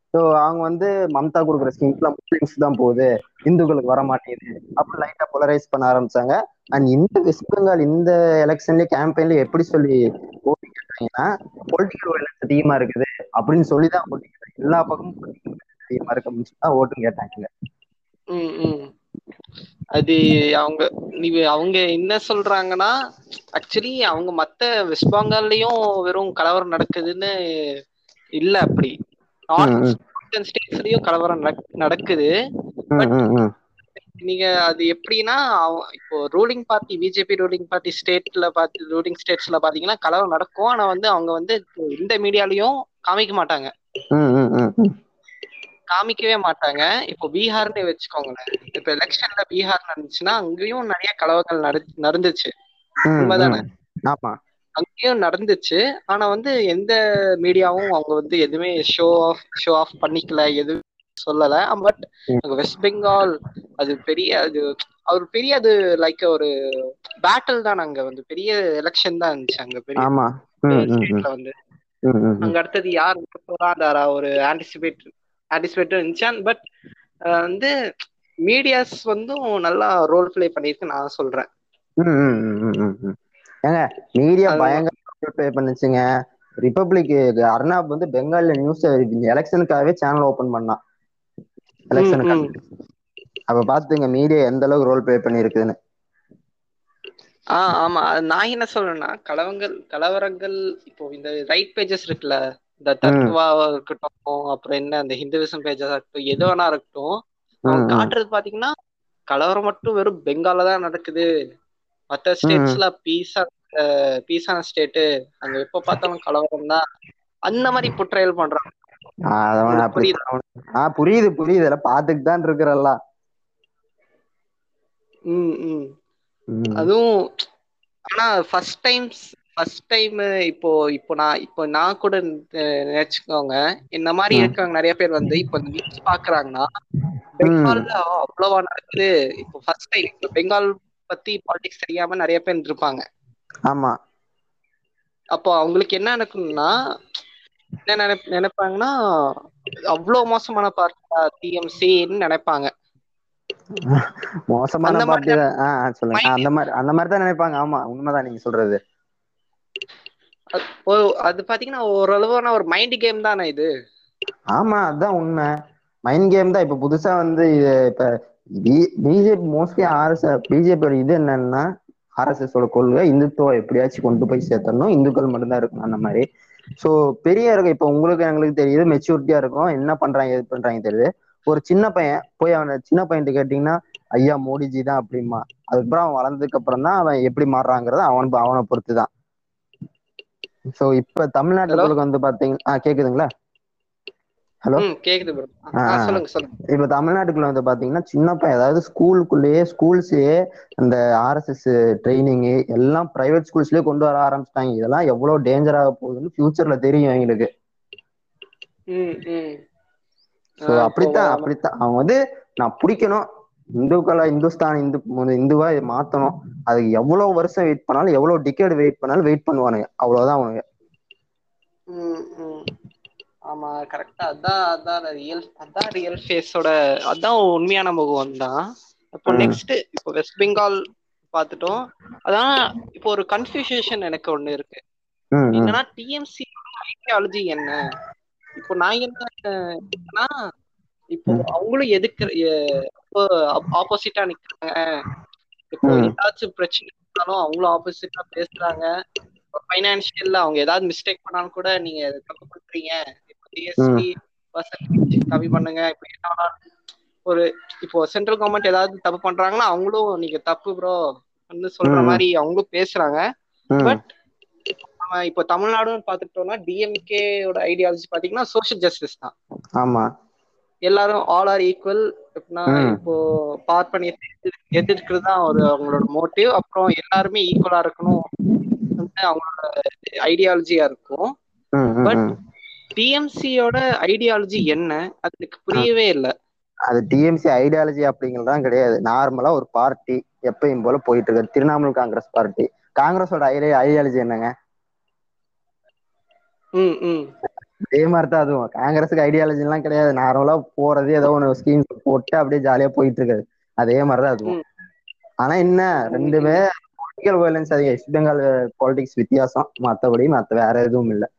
ஸோ அவங்க வந்து மம்தா கொடுக்குற ஸ்கீம்ஸ்லாம் முஸ்லிம்ஸ் தான் போகுது இந்துக்களுக்கு வர மாட்டேங்குது அப்படி லைட்டா போலரைஸ் பண்ண ஆரம்பிச்சாங்க அண்ட் இந்த வெஸ்ட் பெங்கால் இந்த எலெக்ஷன்ல கேம்பெயின்ல எப்படி சொல்லி ஓட்டு கேட்டாங்கன்னா பொலிட்டிக்கல் வயலன்ஸ் அதிகமா இருக்குது அப்படின்னு சொல்லி தான் ஓட்டு கேட்டாங்க எல்லா பக்கமும் political violence அதிகமா இருக்கு அப்படின்னு சொல்லி தான் ஓட்டு கேட்டாங்க ம், ம். அது அவங்க நீ அவங்க என்ன சொல்றாங்கன்னா ஆக்சுவலி அவங்க மத்த வெஸ்ட் பெங்கால்லயும் வெறும் கலவரம் நடக்குதுன்னு இல்ல அப்படி ம், ம். நார்த் ஸ்டேட்ஸ்லயும் கலவரம் நடக்- நடக்குது ம், ம், ம். நீங்க அது எப்படின்னா அவ- இப்போ ruling party BJP ruling party ஸ்டேட்ல பார்த்து ரூலிங் ஸ்டேட்ஸ்ல பாத்தீங்கன்னா கலவரம் நடக்கும் ஆனா வந்து அவங்க வந்து இப்போ இந்த மீடியாலயும் காமிக்க மாட்டாங்க ம், ம், ம், ம். காமிக்கவே மாட்டாங்க இப்போ பீகார்னே வச்சுக்கோங்களேன் இப்ப எலெக்ஷன்ல பீகார் நடந்துச்சுன்னா அங்கேயும் நிறைய கலவரங்கள் நட- நடந்துச்சு ம், உண்மைதானே? ம். ஆமா அங்கேயும் நடந்துச்சு ஆனா வந்து எந்த மீடியாவும் அவங்க வந்து எதுவுமே ஷோ ஆஃப் ஷோ ஆஃப் பண்ணிக்கல எதுவும் சொல்லல பட் ம். வெஸ்ட் பெங்கால் அது பெரிய அது அவர் பெரிய அது லைக் ஒரு பேட்டில் தான் அங்க வந்து பெரிய எலெக்ஷன் தான் இருந்துச்சு அங்க பெரிய ஆமா ம், ம், ம். ஸ்டேட்ல வந்து ம், ம், ம். அங்க அடுத்தது யார் போறாதாரா ஒரு ஆன்டிசிபேட் ஆன்டிசிபேட் இருந்துச்சு பட் வந்து மீடியாஸ் வந்து நல்லா ரோல் ப்ளே பண்ணிருக்கு நான் சொல்றேன் ம், ம், ம், ம், ம், ம். ஏங்க மீடியா அது- பயங்கர ப்ளே பண்ணுச்சுங்க ரிப்பப்ளிக் அர்னாப் வந்து பெங்கால்ல நியூஸ் எலெக்ஷனுக்காகவே சேனல் ஓபன் பண்ணான் ம், எலெக்ஷனுக்காக ம். அப்ப பாத்துங்க மீடியா எந்த அளவுக்கு ரோல் ப்ளே பண்ணிருக்குன்னு ஆ ஆமா அது நான் என்ன சொல்றேன்னா கலவங்கள் கலவரங்கள் இப்போ இந்த ரைட் பேஜஸ் இருக்குல்ல இந்த தத்வாவா இருக்கட்டும் அப்புறம் என்ன அந்த ஹிந்துவிசம் பேஜஸா இருக்கட்டும் எது வேணா இருக்கட்டும் அவங்க ம், ம். காட்டுறது பாத்தீங்கன்னா கலவரம் மட்டும் வெறும் பெங்கால்ல தான் நடக்குது மத்த ஸ்டேட்ஸ்ல பீஸா பீஸான ஸ்டேட்டு அங்க எப்ப பார்த்தாலும் கலவரம் தான் அந்த மாதிரி புட்ரையல் பண்றாங்க ஆ, அதவன் உங்களுக்கு அப்படி புரியுதா? ஆ புரியுது புரியுது எல்லாம் பாத்துட்டு தான் இருக்கிறல்ல ம் ம் ம். அதுவும் ஆனா ஃபர்ஸ்ட் டைம்ஸ் ஃபர்ஸ்ட் டைம் இப்போ இப்போ நான் இப்போ நான் கூட அஹ், நினைச்சுக்கோங்க இந்த மாதிரி ம். இருக்கவங்க நிறைய பேர் வந்து இப்போ நியூஸ் பாக்குறாங்கன்னா பெங்கால்ல அவ்வளவா நடக்குது இப்போ ஃபர்ஸ்ட் டைம் இப்போ பெங்கால் பத்தி பாலிடிக்ஸ் தெரியாம நிறைய பேர் இருப்பாங்க ஆமா அப்போ அவங்களுக்கு என்ன நடக்கணும்னா என்ன நினைப் நினைப்பாங்கன்னா அவ்வளவு மோசமான பார்ட்டியா டிஎம்சின்னு நினைப்பாங்க மோசமான அந்த பார்ட்டி மாதிரி தான் ஆ ஆ, சொல்லுங்க ஆ, அந்த மாதிரி அந்த மாதிரி தான் நினைப்பாங்க ஆமா உண்மைதான் நீங்க சொல்றது அது- ஓ- அது பாத்தீங்கன்னா ஓரளவான ஒரு மைண்ட் கேம் தானே இது ஆமா அதான் உண்மை மைண்ட் கேம் தான் இப்ப புதுசா வந்து இது இப்ப பிஜேபி மோஸ்ட்லி ஆர்எஸ் பிஜேபியோட இது என்னன்னா ஆர்எஸ்எஸ் ஓட கொள்கை இந்துத்துவம் எப்படியாச்சும் கொண்டு போய் சேர்த்தணும் இந்துக்கள் மட்டும்தான் இருக்கணும் அந்த மாதிரி சோ பெரிய இருக்கும் இப்ப உங்களுக்கு எங்களுக்கு தெரியுது மெச்சூரிட்டியா இருக்கும் என்ன பண்றாங்க எது பண்றாங்க தெரியுது ஒரு சின்ன பையன் போய் அவனை சின்ன பையன் கேட்டீங்கன்னா ஐயா மோடிஜி தான் அப்படிமா அதுக்கப்புறம் அவன் வளர்ந்ததுக்கு அப்புறம் தான் அவன் எப்படி மாறுறாங்கிறது அவன் அவனை பொறுத்து தான் சோ இப்ப தமிழ்நாட்டுக்கு வந்து பாத்தீங்கன்னா ஆ, கேக்குதுங்களா ஹலோ ம் கேக்குது ப்ரோ ஆ, ஆ. சொல்லுங்க சொல்லுங்க இப்ப தமிழ்நாட்டுக்குள்ள வந்து பாத்தீங்கன்னா சின்ன பையன் அதாவது ஸ்கூலுக்குள்ளேயே ஸ்கூல்ஸ்லயே அந்த ஆர்எஸ்எஸ் ட்ரைனிங் எல்லாம் பிரைவேட் ஸ்கூல்ஸ்லயே கொண்டு வர ஆரம்பிச்சிட்டாங்க இதெல்லாம் எவ்வளவு டேஞ்சர் ஆக போகுதுன்னு ஃபியூச்சர்ல தெரியும் எங்களுக்கு ம் ம் சோ ஆ, அப்படித்தான் இப்போ அப்படித்தான் அவங்க வந்து நான் பிடிக்கணும் இந்துக்களா இந்துஸ்தான் இந்து இந்துவா இதை மாத்தணும் அதுக்கு எவ்வளவு வருஷம் வெயிட் பண்ணாலும் எவ்வளவு டிக்கெட் வெயிட் பண்ணாலும் வெயிட் பண்ணுவானுங்க அவ்வளவுதான் அவனுங்க ம் ம் ஆமா கரெக்டா அதான் அதான் ரியல் அதான் ரியல் ஃபேஸோட அதான் உண்மையான முகம் தான் இப்போ ம். நெக்ஸ்ட் இப்போ வெஸ்ட் பெங்கால் பார்த்துட்டோம் அதான் இப்போ ஒரு கன்ஃபியூஷன் எனக்கு ஒண்ணு இருக்கு ம், ம். என்னன்னா டிஎம்சி ஐடியாலஜி என்ன இப்போ நான் என்ன என்னன்னா இப்போ ம். அவங்களும் எதுக்கு ஆப்போசிட்டா நிக்கிறாங்க இப்போ ம். ஏதாச்சும் பிரச்சனை இருந்தாலும் அவங்களும் ஆப்போசிட்டா பேசுறாங்க ஃபைனான்சியல்ல அவங்க ஏதாவது மிஸ்டேக் பண்ணாலும் கூட நீங்க இதை தப்பு பண்றீங்க இப்போ ஜிஎஸ்டி பர்சன்டேஜ் கம்மி பண்ணுங்க இப்போ என்ன வேணாலும் ஒரு இப்போ சென்ட்ரல் கவர்மெண்ட் ஏதாவது தப்பு பண்றாங்கன்னா அவங்களும் நீங்க தப்பு ப்ரோ சொல்ற ம். மாதிரி அவங்களும் பேசுறாங்க ம். பட் நம்ம இப்போ தமிழ்நாடுன்னு பார்த்துட்டோம்னா டிஎம்கேயோட ஐடியாலஜி பாத்தீங்கன்னா சோஷியல் ஜஸ்டிஸ் தான் ஆமா எல்லாரும் ஆல் ஆர் ஈக்குவல் எப்படின்னா ம். இப்போ பார்ப்பனியத்தை எதிர்- எதிர்க்கிறது தான் ஒரு அவங்களோட மோட்டிவ் அப்புறம் எல்லாருமே ஈக்குவலா இருக்கணும் வந்து அவங்களோட ஐடியாலஜியா இருக்கும் ம், ம், பட் ம். டிஎம்சியோட ஐடியாலஜி என்ன அது எனக்கு புரியவே இல்லை அது டிஎம்சி ஐடியாலஜி அப்படிங்கறதுலாம் கிடையாது நார்மலா ஒரு பார்ட்டி எப்பயும் போல போயிட்டு இருக்கு திரிணாமுல் காங்கிரஸ் பார்ட்டி காங்கிரஸோட ஐடியாலஜி என்னங்க ம் ம் அதே மாதிரிதான் அதுவும் காங்கிரஸுக்கு ஐடியாலஜி எல்லாம் கிடையாது நார்மலா போறது ஏதோ ஒன்று ஸ்கீம் போட்டு அப்படியே ஜாலியா போயிட்டு இருக்காது அதே மாதிரிதான் அதுவும் ம். ஆனா என்ன ரெண்டுமே பொலிட்டிக்கல் வயலன்ஸ் அதிகம் வெஸ்ட் பெங்கால் பாலிடிக்ஸ் வித்தியாசம் மத்தபடி மத்த வேற எதுவும் இல்ல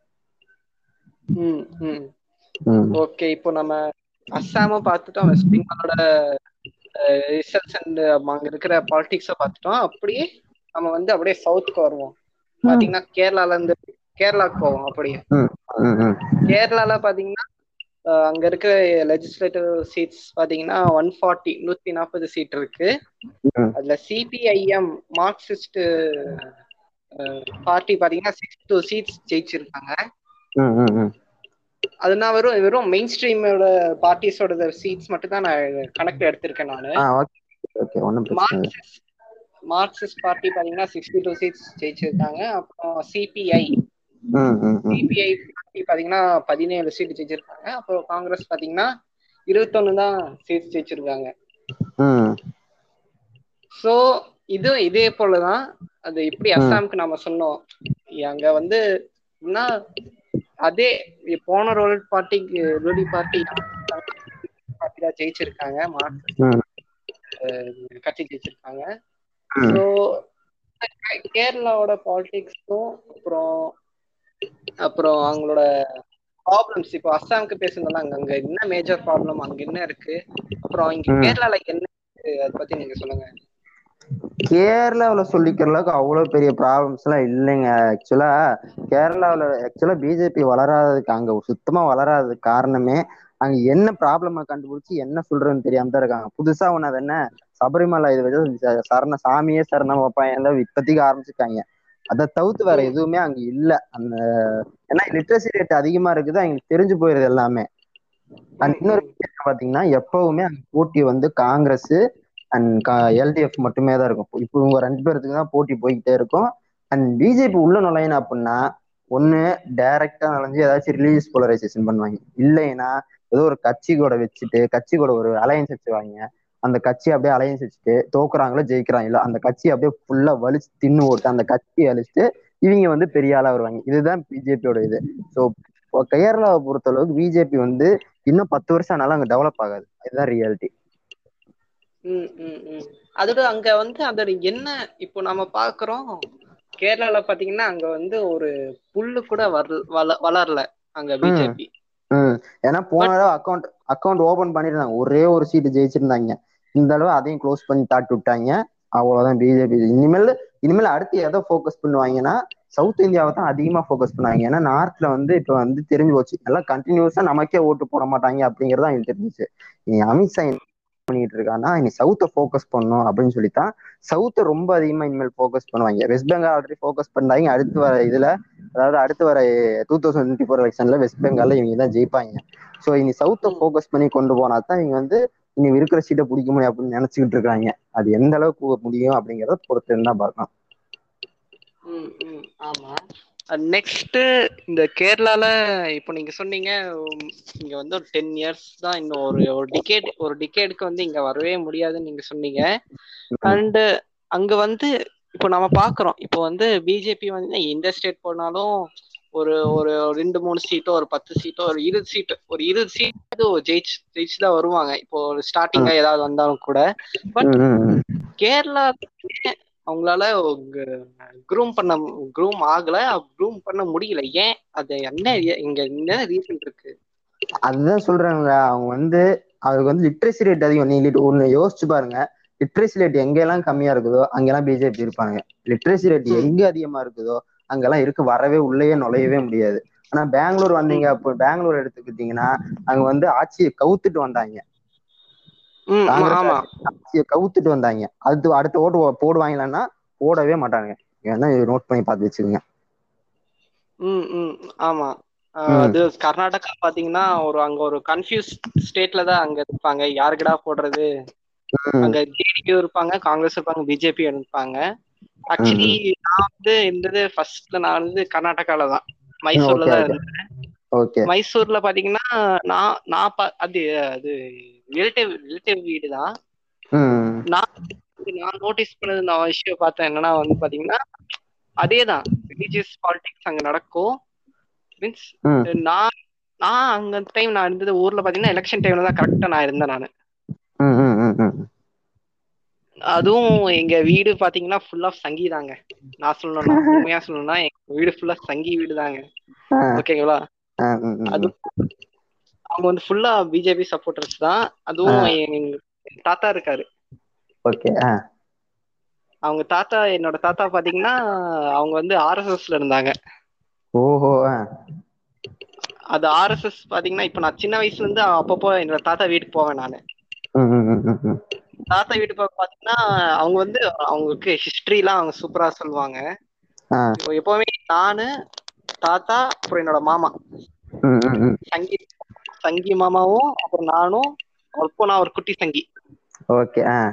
ம் ம் ம். ஓகே இப்போ நம்ம அஸ்ஸாமும் பார்த்துட்டோம் வெஸ்ட் பெங்காலோட ரிசல்ட்ஸ் அண்ட் அங்க இருக்கிற பாலிடிக்ஸை பார்த்துட்டோம் அப்படியே நம்ம வந்து அப்படியே சவுத்துக்கு வருவோம் பாத்தீங்கன்னா கேரளால இருந்து கேரளாக்கு போவோம் அப்படியே ம், ம். கேரளால பாத்தீங்கன்னா அஹ், அங்க இருக்கிற லெஜிஸ்லேட்டிவ் சீட்ஸ் பாத்தீங்கன்னா ஒன் ஃபார்ட்டி நூத்தி நாற்பது சீட் இருக்கு ம். அதுல சிபிஐஎம் மார்க்சிஸ்ட் பார்ட்டி பாத்தீங்கன்னா சிக்ஸ் டூ சீட்ஸ் ஜெயிச்சிருக்காங்க ம், ம், ம். அதுனா வெறும் வெறும் மெயின் ஸ்ட்ரீமோட பார்ட்டிஸோட சீட்ஸ் மட்டும் தான் நான் கணக்குல எடுத்திருக்கேன் நானு ஆ ஓகே ஓகே ஒன்றும் பிரச்சனை இல்லை மார்க்சிஸ்ட் மார்க்சிஸ்ட் பார்ட்டி பாத்தீங்கன்னா சிக்ஸ்டி டூ சீட்ஸ் ஜெயிச்சிருக்காங்க அப்புறம் சிபிஐ ம் ம் ம் சிபிஐ பார்ட்டி பாத்தீங்கன்னா பதினேழு சீட் ஜெயிச்சிருக்காங்க அப்புறம் காங்கிரஸ் பாத்தீங்கன்னா இருபத்தொன்னு தான் சீட்ஸ் ஜெயிச்சிருக்காங்க ம் சோ இது இதே போலதான் அது எப்படி அஸ்ஸாமுக்கு நாம சொன்னோம் அங்க வந்து என்ன அதே போன ரோல் பார்ட்டிக்கு ரூலி பார்ட்டி பார்ட்டி தான் ஜெயிச்சிருக்காங்க மார்க்சிஸ்ட் ம். அஹ், கட்சி ஜெயிச்சிருக்காங்க ம். ஸோ கேரளாவோட பாலிடிக்ஸும் அப்புறம் அப்புறம் அவங்களோட ப்ராப்ளம்ஸ் இப்போ அஸ்ஸாமுக்கு பேசுனதுல அங்க அங்க என்ன மேஜர் ப்ராப்ளம் அங்க என்ன இருக்கு அப்புறம் இங்க ம். கேரளால என்ன இருக்கு அதை பத்தி நீங்க சொல்லுங்க கேரளாவுல சொல்லிக்கிற அளவுக்கு அவ்வளவு பெரிய ப்ராப்ளம்ஸ் எல்லாம் இல்லைங்க ஆக்சுவலா கேரளாவுல ஆக்சுவலா பிஜேபி வளராததுக்கு அங்க சுத்தமா வளராததுக்கு காரணமே அங்க என்ன ப்ராப்ளம கண்டுபிடிச்சு என்ன சொல்றதுன்னு தெரியாம தான் இருக்காங்க புதுசா ஒண்ணு அது என்ன சபரிமலை இது வச்சு ச- சரண சாமியே சரணம் வைப்பாங்க இப்பத்திக்கு ஆரம்பிச்சிருக்காங்க அதை தவிர்த்து வேற எதுவுமே அங்க இல்ல அந்த ஏன்னா லிட்ரஸி ரேட் அதிகமா இருக்குது அவங்களுக்கு தெரிஞ்சு போயிருது எல்லாமே அண்ட் இன்னொரு விஷயம் பாத்தீங்கன்னா எப்பவுமே அந்த போட்டி வந்து காங்கிரஸ் அண்ட் எல்டிஎஃப் மட்டுமே தான் இருக்கும் இப்போ இவங்க ரெண்டு பேருக்கு தான் போட்டி போய்கிட்டே இருக்கும் அண்ட் பிஜேபி உள்ள நுழையணும் அப்படின்னா ஒண்ணு டைரக்டா நுழைஞ்சு ஏதாச்சும் ரிலீஜியஸ் போலரைசேஷன் பண்ணுவாங்க இல்லைன்னா ஏதோ ஒரு கட்சி கூட வச்சுட்டு கட்சி கூட ஒரு அலையன்ஸ் வச்சுவாங்க அந்த கட்சி அப்படியே அலையன்ஸ் வச்சுட்டு தோக்குறாங்களோ ஜெயிக்கிறாங்களோ அந்த கட்சி அப்படியே ஃபுல்லா வலிச்சு தின்னு ஓட்டு அந்த கட்சியை அழிச்சிட்டு இவங்க வந்து பெரிய ஆளா வருவாங்க இதுதான் பிஜேபியோட இது ஸோ கேரளாவை பொறுத்தளவுக்கு பிஜேபி வந்து இன்னும் பத்து வருஷம் ஆனாலும் அங்க டெவலப் ஆகாது இதுதான் ரியாலிட்டி ம் ம் ம் அதோட அங்க வந்து அதோட என்ன இப்போ நம்ம பாக்குறோம் கேரளால பாத்தீங்கன்னா அங்க வந்து ஒரு புல்லு கூட வரல வள வளரல அங்க பிஜேபி ம் ஏன்னா போன தடவை அக்கௌண்ட் அக்கௌண்ட் ஓபன் பண்ணிருந்தாங்க ஒரே ஒரு சீட்டு ஜெயிச்சிருந்தாங்க இந்த தடவை அதையும் க்ளோஸ் பண்ணி தாட்டி விட்டாங்க அவ்வளவுதான் பிஜேபி இனிமேல் இனிமேல் அடுத்து எதை ஃபோக்கஸ் பண்ணுவாங்கன்னா சவுத் இந்தியாவை தான் அதிகமா ஃபோக்கஸ் பண்ணுவாங்க ஏன்னா நார்த்ல வந்து இப்ப வந்து தெரிஞ்சு போச்சு எல்லாம் கண்டினியூஸா நமக்கே ஓட்டு போட மாட்டாங்க அப்படிங்கறது அவங்களுக்கு தெரிஞ்சிச்சு இனி அமித்ஷா என்ன பண்ணிட்டு இருக்கான்னா இனி சவுத்தை ஃபோக்கஸ் பண்ணும் அப்படின்னு சொல்லித்தான் சவுத்தை ரொம்ப அதிகமா இனிமேல் ஃபோக்கஸ் பண்ணுவாங்க வெஸ்ட் பெங்கால் ஆல்ரெடி ஃபோக்கஸ் பண்ணாங்க அடுத்து வர இதுல அதாவது அடுத்து வர டூ தௌசண்ட் டுவெண்ட்டி ஃபோர் எலெக்ஷன்ல வெஸ்ட் பெங்கால்ல இவங்க தான் ஜெயிப்பாங்க ஸோ இனி சவுத்தை ம். ஃபோக்கஸ் பண்ணி கொண்டு போனா தான் இவங்க வந்து இனி இருக்கிற சீட்டை பிடிக்க முடியும் அப்படின்னு நினைச்சுக்கிட்டு இருக்காங்க அது எந்த அளவுக்கு முடியும் அப்படிங்கறத பொறுத்து தான் பார்க்கலாம் ம் ம் ஆமா நெக்ஸ்ட் இந்த கேரளால இப்போ நீங்க சொன்னீங்க உம், இங்க வந்து ஒரு டென் இயர்ஸ் தான் இன்னும் ஒரு ஒரு டிகேட் ஒரு டிகேடுக்கு வந்து இங்க வரவே முடியாதுன்னு நீங்க சொன்னீங்க அண்ட் அங்க வந்து இப்போ நம்ம பாக்குறோம் இப்போ வந்து பிஜேபி வந்து எந்த ஸ்டேட் போனாலும் ஒரு ஒரு ரெண்டு மூணு சீட்டோ ஒரு பத்து சீட்டோ ஒரு இருபது சீட்டு ஒரு இருபது சீட் ஜெயிச்சு ஜெயிச்சு தான் வருவாங்க இப்போ ஒரு ஸ்டார்டிங்கா ஏதாவது வந்தாலும் கூட பட் ம், ம், ம். கேரளா அவங்களால க்ரூம் பண்ண க்ரூம் ஆகல க்ரூம் பண்ண முடியல ஏன் அது என்ன ஏ- இங்க என்ன ரீசன் இருக்கு அதுதான் சொல்றாங்க அவங்க வந்து அதுக்கு வந்து லிட்ரஸி ரேட் அதிகம் நீங்க lit- ஒண்ணு யோசிச்சு பாருங்க லிட்ரஸி ரேட் எங்கெல்லாம் கம்மியா இருக்குதோ அங்கெல்லாம் பிஜேபி இருப்பாங்க லிட்ரஸி ரேட் ம். எங்க அதிகமா இருக்குதோ அங்கெல்லாம் இருக்கு வரவே உள்ளேயே நுழையவே முடியாது ஆனா பெங்களூர் வந்தீங்க அப்போ பெங்களூர் எடுத்துக்கிட்டீங்கன்னா அங்க வந்து ஆட்சியை கவுத்துட்டு வந்தாங்க ம், ஆமா, காங்கிரஸ் ஆமா ஆட்சியை கவுத்துட்டு வந்தாங்க அடுத்து அடுத்த ஓட்டு போ- போடுவாங்களான்னா போடவே மாட்டாங்க ஏன்னா நோட் பண்ணி பார்த்து வச்சுக்கோங்க ம் ம் ஆமா அஹ் ம். அது கர்நாடகா பாத்தீங்கன்னா ஒரு அங்க ஒரு கன்ஃபியூஸ் ஸ்டேட்ல தான் அங்க இருப்பாங்க யாருக்குடா போடுறது ம். அங்க ஜேடியு இருப்பாங்க காங்கிரஸ் இருப்பாங்க பிஜேபி இருப்பாங்க ஆக்சுவலி நான் வந்து இருந்தது ஃபர்ஸ்ட்ல நான் வந்து கர்நாடகால தான் மைசூர்ல Okay, தான் okay. இருந்தேன் ஓகே மைசூர்ல பாத்தீங்கன்னா நான் நான் பா- அது அது ரிலேட்டிவ் ரிலேட்டிவ் வீடு தான் ம் நான் நான் நோட்டீஸ் பண்ணது நான் விஷயம் பார்த்தேன் என்னன்னா வந்து பாத்தீங்கன்னா அதேதான் ரிலீஜியஸ் பாலிடிக்ஸ் அங்க நடக்கும் மீன்ஸ் ம் நான் நான் அங்க அந்த டைம் நான் இருந்தது ஊர்ல பாத்தீங்கன்னா எலெக்ஷன் டைம்ல தான் கரெக்டா நான் இருந்தேன் நான் ம் ம் ம் ம் அதுவும் எங்க வீடு பாத்தீங்கன்னா ஃபுல்லா சங்கீதாங்க நான் சொல்லணும்னா உண்மையா சொல்லணும்னா எங்க வீடு ஃபுல்லா சங்கி வீடு தாங்க ஆ, ஓகேங்களா ஆ, ம், ம், அது அவங்க வந்து ஃபுல்லா பிஜேபி சப்போர்ட்டர்ஸ் தான் அதுவும் எங்க தாத்தா இருக்காரு ஓகே ஆ அவங்க தாத்தா என்னோட தாத்தா பாத்தீங்கன்னா அவங்க வந்து ஆர்எஸ்எஸ்ல இருந்தாங்க ஓஹோ ஆ அது ஆர்எஸ்எஸ் பாத்தீங்கன்னா இப்ப நான் சின்ன வயசுல இருந்து அப்பப்போ என்னோட தாத்தா வீட்டுக்கு போவேன் நானு ம் ம் ம் ம் ம் தாத்தா வீட்டு பக்கம் பாத்தீங்கன்னா அவங்க வந்து அவங்களுக்கு ஹிஸ்டரிலாம் அவங்க சூப்பரா சொல்லுவாங்க ஆ இப்போ எப்பவுமே நானு தாத்தா அப்புறம் என்னோட மாமா ம் ம் ம் சங்கி சங்கி மாமாவும் அப்புறம் நானும் அப்போ நான் ஒரு குட்டி சங்கி ஓகே ஆ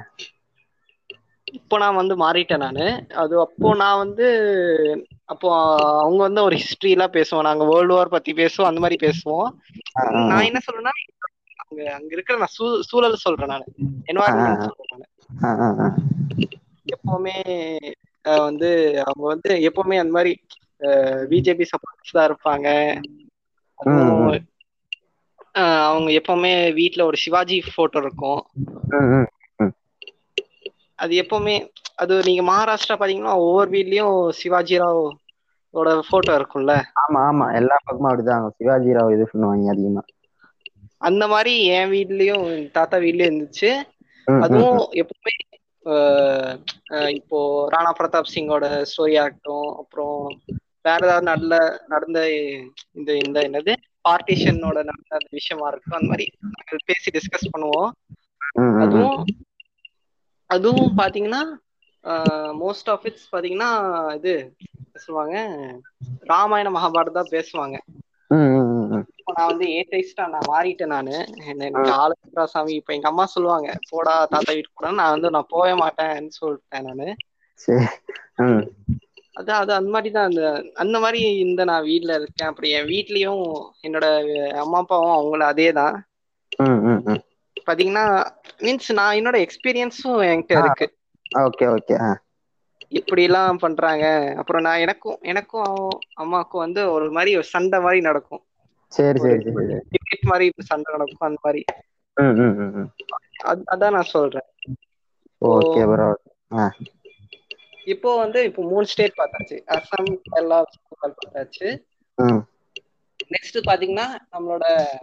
இப்போ நான் வந்து மாறிட்டேன் நானு அது அப்போ நான் வந்து அப்போ அவங்க வந்து ஒரு ஹிஸ்டரி எல்லாம் பேசுவோம் நாங்க வேர்ல்டு வார் பத்தி பேசுவோம் அந்த மாதிரி பேசுவோம் ஆ, ஆ, நான் என்ன சொல்றேன்னா அங்க அங்க இருக்கிற நான் சூ- சூழல் சொல்றேன் நான் என்வாயர்மெண்ட் சொல்றேன் நானு ஆ, ஆ, ஆ. எப்பவுமே அஹ், வந்து அவங்க வந்து எப்பவுமே அந்த மாதிரி பிஜேபி சப்போர்ட்ஸ் தான் இருப்பாங்க அதுவும் ம், அஹ், அவங்க எப்பவுமே வீட்ல ஒரு சிவாஜி போட்டோ இருக்கும் ம், ம், ம். அது எப்பவுமே அது நீங்க மகாராஷ்டிரா பாத்தீங்கன்னா ஒவ்வொரு வீட்லயும் சிவாஜி ராவ் ஓட போட்டோ இருக்கும்ல ஆமா ஆமா எல்லா பக்கமும் அப்படிதான் சிவாஜி ராவ் இது பண்ணுவாங்க அதிகமா அந்த மாதிரி என் வீட்லயும் எங்க தாத்தா வீட்லயும் இருந்துச்சு ம், ம், அதுவும் எப்பவுமே அஹ், அஹ், இப்போ ராணா பிரதாப் சிங்கோட ஸ்டோரி ஆகட்டும் அப்புறம் வேற ஏதாவது நல்ல நடந்த இந்த இந்த என்னது பார்ட்டிஷனோட நடந்த அந்த விஷயமா இருக்கும் அந்த மாதிரி நாங்க பேசி டிஸ்கஸ் பண்ணுவோம் ம், ம், ம். அதுவும் அதுவும் பாத்தீங்கன்னா மோஸ்ட் ஆஃப் இட்ஸ் பாத்தீங்கன்னா இது என்ன சொல்லுவாங்க ராமாயண மகாபாரதம் தான் பேசுவாங்க ம், ம், ம், ம். இப்போ நான் வந்து ஏத்தைஸ்டா நான் மாறிட்டேன் நானு என்ன எனக்கு ஆளுக்குறா சாமி இப்ப எங்க அம்மா சொல்லுவாங்க போடா தாத்தா வீட்டுக்கு போடா நான் வந்து நான் போக மாட்டேன்னு சொல்லிட்டேன் நானு சரி ம் அதான் அது அந்த மாதிரி தான் அந்த அந்த மாதிரி இந்த நான் வீட்ல இருக்கேன் அப்படி என் வீட்லயும் என்னோட அம்மா அப்பாவும் அவங்கள அதே தான் ம் ம் ம் பாத்தீங்கன்னா மீன்ஸ் நான் என்னோட எக்ஸ்பீரியன்ஸும் என்கிட்ட இருக்கு ஓகே ஓகே ஆ இப்படி எல்லாம் பண்றாங்க அப்புறம் நான் எனக்கும் எனக்கும் அம்மாவுக்கும் வந்து ஒரு மாதிரி ஒரு சண்டை மாதிரி நடக்கும் சரி சரி சரி சரி டிபேட் மாதிரி சண்டை நடக்கும் அந்த மாதிரி ம் ம் ம் ம் அது- அதான் நான் சொல்றேன் ஓகே ப்ரோ ஆ இப்போ வந்து இப்போ மூணு ஸ்டேட் பார்த்தாச்சு அசாம் கேரளா பெங்கால் பார்த்தாச்சு ம் நெக்ஸ்ட் பாத்தீங்கன்னா நம்மளோட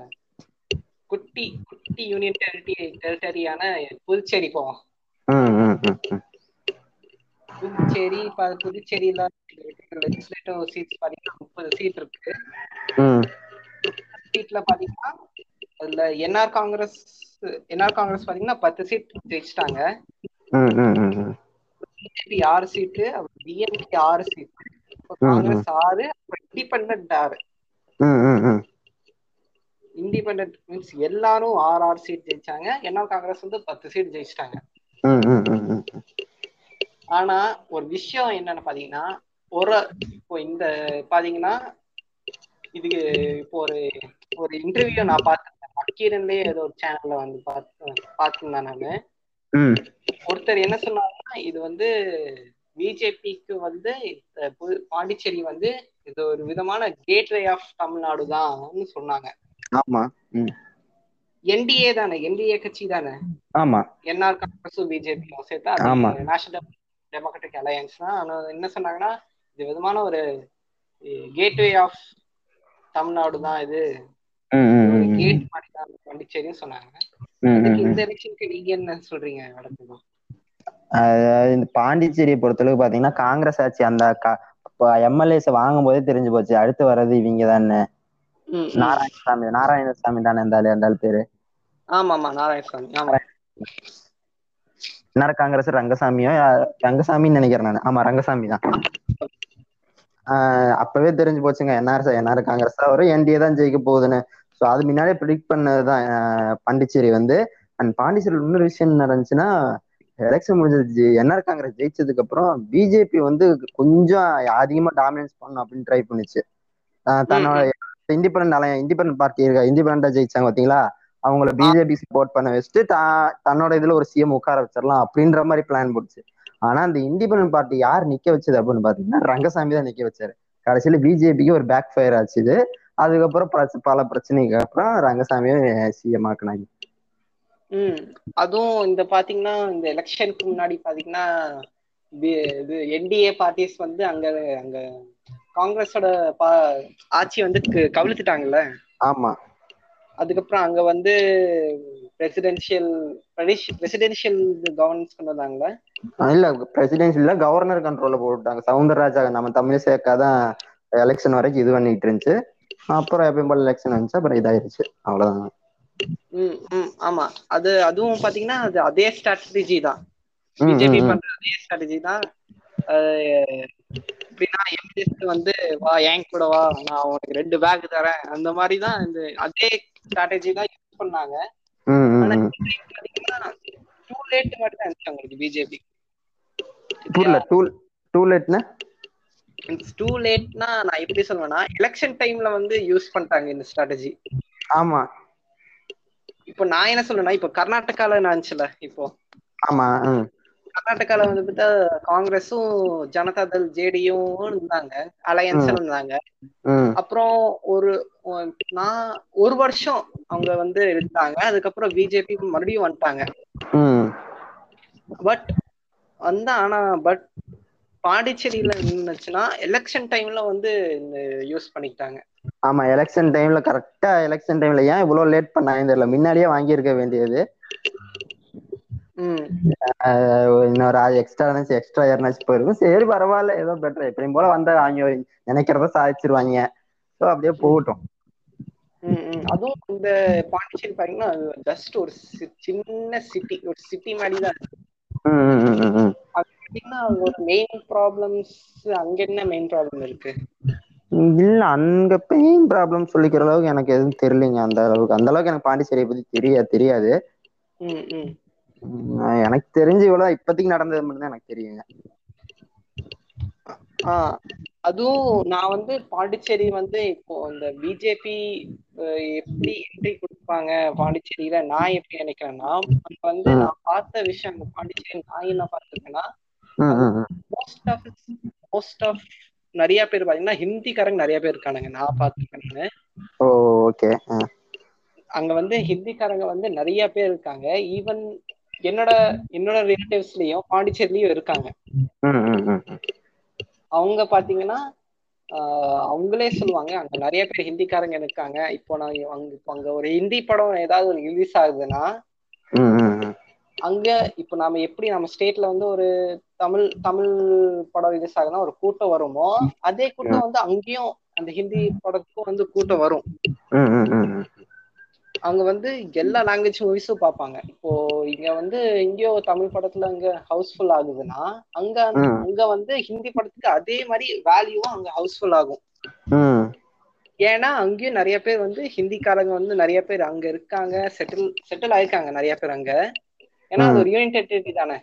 குட்டி குட்டி யூனியன் டெரிட்டரி டெரிட்டரியான புதுச்சேரி போவோம் ம் ம் ம் ம் புதுச்சேரி ப- புதுச்சேரியில லெஜிஸ்லேட்டிவ் சீட்ஸ் பாத்தீங்கன்னா முப்பது சீட் இருக்கு ம் சீட்ல பாத்தீங்கன்னா அதுல என்ஆர் காங்கிரஸ் என்ஆர் காங்கிரஸ் பாத்தீங்கன்னா பத்து சீட் ஜெயிச்சிட்டாங்க ம் ம் ம் ம் பிஜேபி ஆறு சீட்டு டிஎம்கே ஆறு சீட்டு ம். காங்கிரஸ் ஆறு இண்டிபெண்ட் ஆறு ம் ம் ம் இண்டிபெண்ட் மீன்ஸ் எல்லாரும் ஆறு ஆறு சீட் ஜெயிச்சாங்க என்ஆர் காங்கிரஸ் வந்து பத்து சீட் ஜெயிச்சிட்டாங்க ம் ம் ம் ம் ஆனா ஒரு விஷயம் என்னன்னு பாத்தீங்கன்னா ஒரு இப்போ இந்த பாத்தீங்கன்னா இதுக்கு இப்போ ஒரு ஒரு இன்டர்வியூ நான் பார்த்தேன் மக்கீரன்லயே ஏதோ ஒரு சேனல்ல வந்து பார்த்து பார்த்துருந்தேன் நானு ம் ஒருத்தர் என்ன சொன்னாருன்னா இது வந்து பிஜேபிக்கு வந்து இந்த பு- பாண்டிச்சேரி வந்து இது ஒரு விதமான கேட்வே ஆஃப் தமிழ்நாடு தான்னு சொன்னாங்க ஆமா ம் என்டிஏ தானே என்டிஏ கட்சி தானே ஆமா என்ஆர் காங்கிரஸும் பிஜேபியும் சேர்த்தா ஆமா. அது நேஷனல் டெமோக்ராட்டிக் அலையன்ஸ் தான் ஆனா என்ன சொன்னாங்கன்னா இது விதமான ஒரு கேட்வே ஆஃப் தமிழ்நாடு தான் இது ம் ம் ஒரு ம் ம் கேட் மாதிரி தான் பாண்டிச்சேரியும் சொன்னாங்க ம் அதுக்கு ம் இந்த எலெக்ஷனுக்கு நீங்க என்ன சொல்றீங்க வடக்கு அதாவது இந்த பாண்டிச்சேரியை பொறுத்தளவுக்கு பாத்தீங்கன்னா காங்கிரஸ் ஆட்சி அந்த எம்எல்ஏஸ் வாங்கும் போதே தெரிஞ்சு போச்சு அடுத்து வர்றது இவங்க தானே ம், ம். நாராயணசாமி நாராயணசாமி தானே இந்த ஆளு அந்த ஆள் பேரு ஆமா ஆமா நாராயணசாமி ஆமா என்ஆர் காங்கிரஸ் ரங்கசாமியோ யா- ரங்கசாமின்னு நினைக்கிறேன் நான் ஆமா ரங்கசாமி தான் ஆஹ் அப்பவே தெரிஞ்சு போச்சுங்க என்ஆர் என்ஆர் காங்கிரஸ் தான் வரும் என்டிஏ தான் ஜெயிக்க போகுதுன்னு ஸோ அது முன்னாடியே ப்ரிடிக்ட் பண்ணதுதான் ஆஹ் பாண்டிச்சேரி வந்து அண்ட் பாண்டிச்சேரியில் இன்னொரு விஷயம் என்ன நடந்துச்சுன்னா எலெக்ஷன் முடிஞ்சது என்ஆர் காங்கிரஸ் ஜெயிச்சதுக்கு அப்புறம் பிஜேபி வந்து கொஞ்சம் அதிகமா டாமினன்ஸ் பண்ணணும் அப்படின்னு ட்ரை பண்ணுச்சு ஆஹ் தன்னோட இண்டிபெண்ட் அலைய இண்டிபெண்ட் பார்ட்டி இருக்க இண்டிபெண்டா ஜெயிச்சாங்க பாத்தீங்களா அவங்கள பிஜேபி சப்போர்ட் பண்ண வச்சுட்டு தா- தன்னோட இதுல ஒரு சிஎம் உட்கார வச்சிடலாம் அப்படின்ற மாதிரி பிளான் போட்டுச்சு ஆனா அந்த இண்டிபெண்டன்ட் பார்ட்டி யார் நிக்க வச்சது அப்படின்னு பாத்தீங்கன்னா ரங்கசாமி தான் நிக்க வச்சாரு கடைசியில பிஜேபிக்கு ஒரு பேக் ஃபயர் ஆச்சு இது அதுக்கப்புறம் பிரச்ச- பல பிரச்சனைக்கு அப்புறம் ரங்கசாமியை சிஎம் ஆக்குனாங்க ம் அதுவும் இந்த பாத்தீங்கன்னா இந்த எலெக்ஷனுக்கு முன்னாடி பாத்தீங்கன்னா வி- இது என்டிஏ பார்ட்டிஸ் வந்து அங்க அங்க காங்கிரஸோட பா ஆட்சி வந்து க- கவிழ்த்துட்டாங்கல்ல ஆமா அதுக்கப்புறம் அங்க வந்து பிரசிடென்ஷியல் பிரசிடென்ஷியல் கவர்னன்ஸ் கொண்டு வந்தாங்கல்ல இல்ல பிரசிடென்சி இல்ல கவர்னர் கண்ட்ரோல்ல போட்டாங்க சவுந்தரராஜா நம்ம தமிழ் சேர்க்காதான் எலெக்ஷன் வரைக்கும் இது பண்ணிட்டு இருந்துச்சு அப்புறம் எப்பயும் போல எலெக்ஷன் வந்துச்சு அப்புறம் இதாயிருச்சு அவ்வளவுதான் ம் ம் ஆமா அது அதுவும் பாத்தீங்கன்னா அது அதே ஸ்ட்ராட்டஜி தான் ம், பிஜேபி ம், ம். பண்ற அதே ஸ்ட்ராட்டஜி தான் அஹ் எப்படின்னா எம்ஜிஎஸ் வந்து வா என் கூட வா நான் உனக்கு ரெண்டு பேக் தரேன் அந்த மாதிரி தான் இந்த அதே ஸ்ட்ராட்டஜி தான் யூஸ் பண்ணாங்க ம், ம், ஆனா ம். பாத்தீங்கன்னா டூ லேட் மட்டும் தான் இருந்துச்சு அவங்களுக்கு பிஜேபி புரியல டூ டூ லேட்னா டூ லேட்னா நான் எப்படி சொல்லுவேன்னா எலெக்ஷன் டைம்ல வந்து யூஸ் பண்ணிட்டாங்க இந்த ஸ்ட்ராட்டஜி ஆமா இப்போ நான் என்ன சொல்லுவேன்னா இப்போ கர்நாடகால நடந்துச்சுல இப்போ ஆமா ம் கர்நாடகால வந்து பார்த்தா காங்கிரஸும் ஜனதா தள் ஜேடியும் இருந்தாங்க அலையன்ஸ் இருந்தாங்க ம் அப்புறம் ஒரு ஒ- நான் ஒரு வருஷம் அவங்க வந்து இருந்தாங்க அதுக்கப்புறம் பிஜேபி மறுபடியும் வந்துட்டாங்க ம் பட் வந்து ஆனா பட் பாண்டிச்சேரியில இருந்துச்சுன்னா எலெக்ஷன் டைம்ல வந்து இந்த யூஸ் பண்ணிக்கிட்டாங்க ஆமா எலெக்ஷன் டைம்ல கரெக்டா எலெக்ஷன் டைம்ல ஏன் இவ்வளவு லேட் பண்ணாங்க தெரியல முன்னாடியே வாங்கியிருக்க வேண்டியது ம் ஆஹ் இன்னொரு எக்ஸ்ட்ரா இருந்துச்சு எக்ஸ்ட்ரா யாருனாச்சும் போயிருக்கும் சரி பரவாயில்ல ஏதோ பெட்டர் எப்பயும் போல வந்தா வாங்கி நினைக்கிறத சாதிச்சிருவாங்க ஸோ அப்படியே போகட்டும் ம், ம். அதுவும் இந்த பாண்டிச்சேரி பாத்தீங்கன்னா ஜஸ்ட் ஒரு சி- சின்ன சிட்டி ஒரு சிட்டி மாதிரி தான் இருக்கு. ம், ம், ம், ம், ம். அது பாத்தீங்கன்னா ஒரு மெயின் ப்ராப்ளம்ஸ் அங்க என்ன மெயின் ப்ராப்ளம் இருக்கு இல்ல அங்க பெயின் ப்ராப்ளம் சொல்லிக்கிற அளவுக்கு எனக்கு எதுவும் தெரியலைங்க அந்த அளவுக்கு அந்த அளவுக்கு எனக்கு பாண்டிச்சேரியை பத்தி தெரியாது தெரியாது ம் ம் உம் எனக்கு தெரிஞ்சு இவ்வளவு இப்போதைக்கு நடந்தது மட்டும்தான் எனக்கு தெரியுங்க ஆ அதுவும் நான் வந்து பாண்டிச்சேரி வந்து இப்போ இந்த பிஜேபி எப்படி என்ட்ரி கொடுப்பாங்க பாண்டிச்சேரியில நான் எப்படி நினைக்கிறேன்னா அங்க வந்து ம். நான் பார்த்த விஷயம் அங்க பாண்டிச்சேரி நான் என்ன பார்த்திருக்கேன்னா ம், ம், ம். மோஸ்ட் ஆஃப் மோஸ்ட் ஆஃப் நிறைய பேர் பாத்தீங்கன்னா ஹிந்திக்காரங்க நிறைய பேர் இருக்கானுங்க நான் பார்த்திருக்கேன் நானு. ஓ ஓகே அங்க வந்து ஹிந்திக்காரங்க வந்து நிறைய பேர் இருக்காங்க ஈவன் என்னோட என்னோட ரிலேட்டிவ்ஸ்லயும் பாண்டிச்சேரிலயும் இருக்காங்க அவங்க பாத்தீங்கன்னா ஆஹ் அவங்களே சொல்லுவாங்க அங்க நிறைய பேர் ஹிந்திக்காரங்க இருக்காங்க இப்போ நான் அங்க இப்போ அங்க ஒரு ஹிந்தி படம் ஏதாவது ஒரு ரிலீஸ் ஆகுதுன்னா அங்க இப்போ நாம எப்படி நம்ம ஸ்டேட்ல வந்து ஒரு தமிழ் தமிழ் படம் ரிலீஸ் ஆகுதுன்னா ஒரு கூட்டம் வருமோ அதே கூட்டம் வந்து அங்கேயும் அந்த ஹிந்தி படத்துக்கும் வந்து கூட்டம் வரும் அங்க வந்து எல்லா லாங்குவேஜ் மூவிஸும் பார்ப்பாங்க இப்போ இங்க வந்து எங்கேயோ தமிழ் படத்துல அங்க ஹவுஸ்ஃபுல் ஆகுதுன்னா அங்க ம். அங்க வந்து ஹிந்தி படத்துக்கு அதே மாதிரி வேல்யூவும் அங்க ஹவுஸ்ஃபுல் ஆகும் ஏன்னா அங்கேயும் நிறைய பேர் வந்து ஹிந்திக்காரங்க வந்து நிறைய பேர் அங்க இருக்காங்க செட்டில் செட்டில் ஆயிருக்காங்க நிறைய பேர் அங்க ஏன்னா அது ஒரு யூனியன் டெரிட்டரி தானே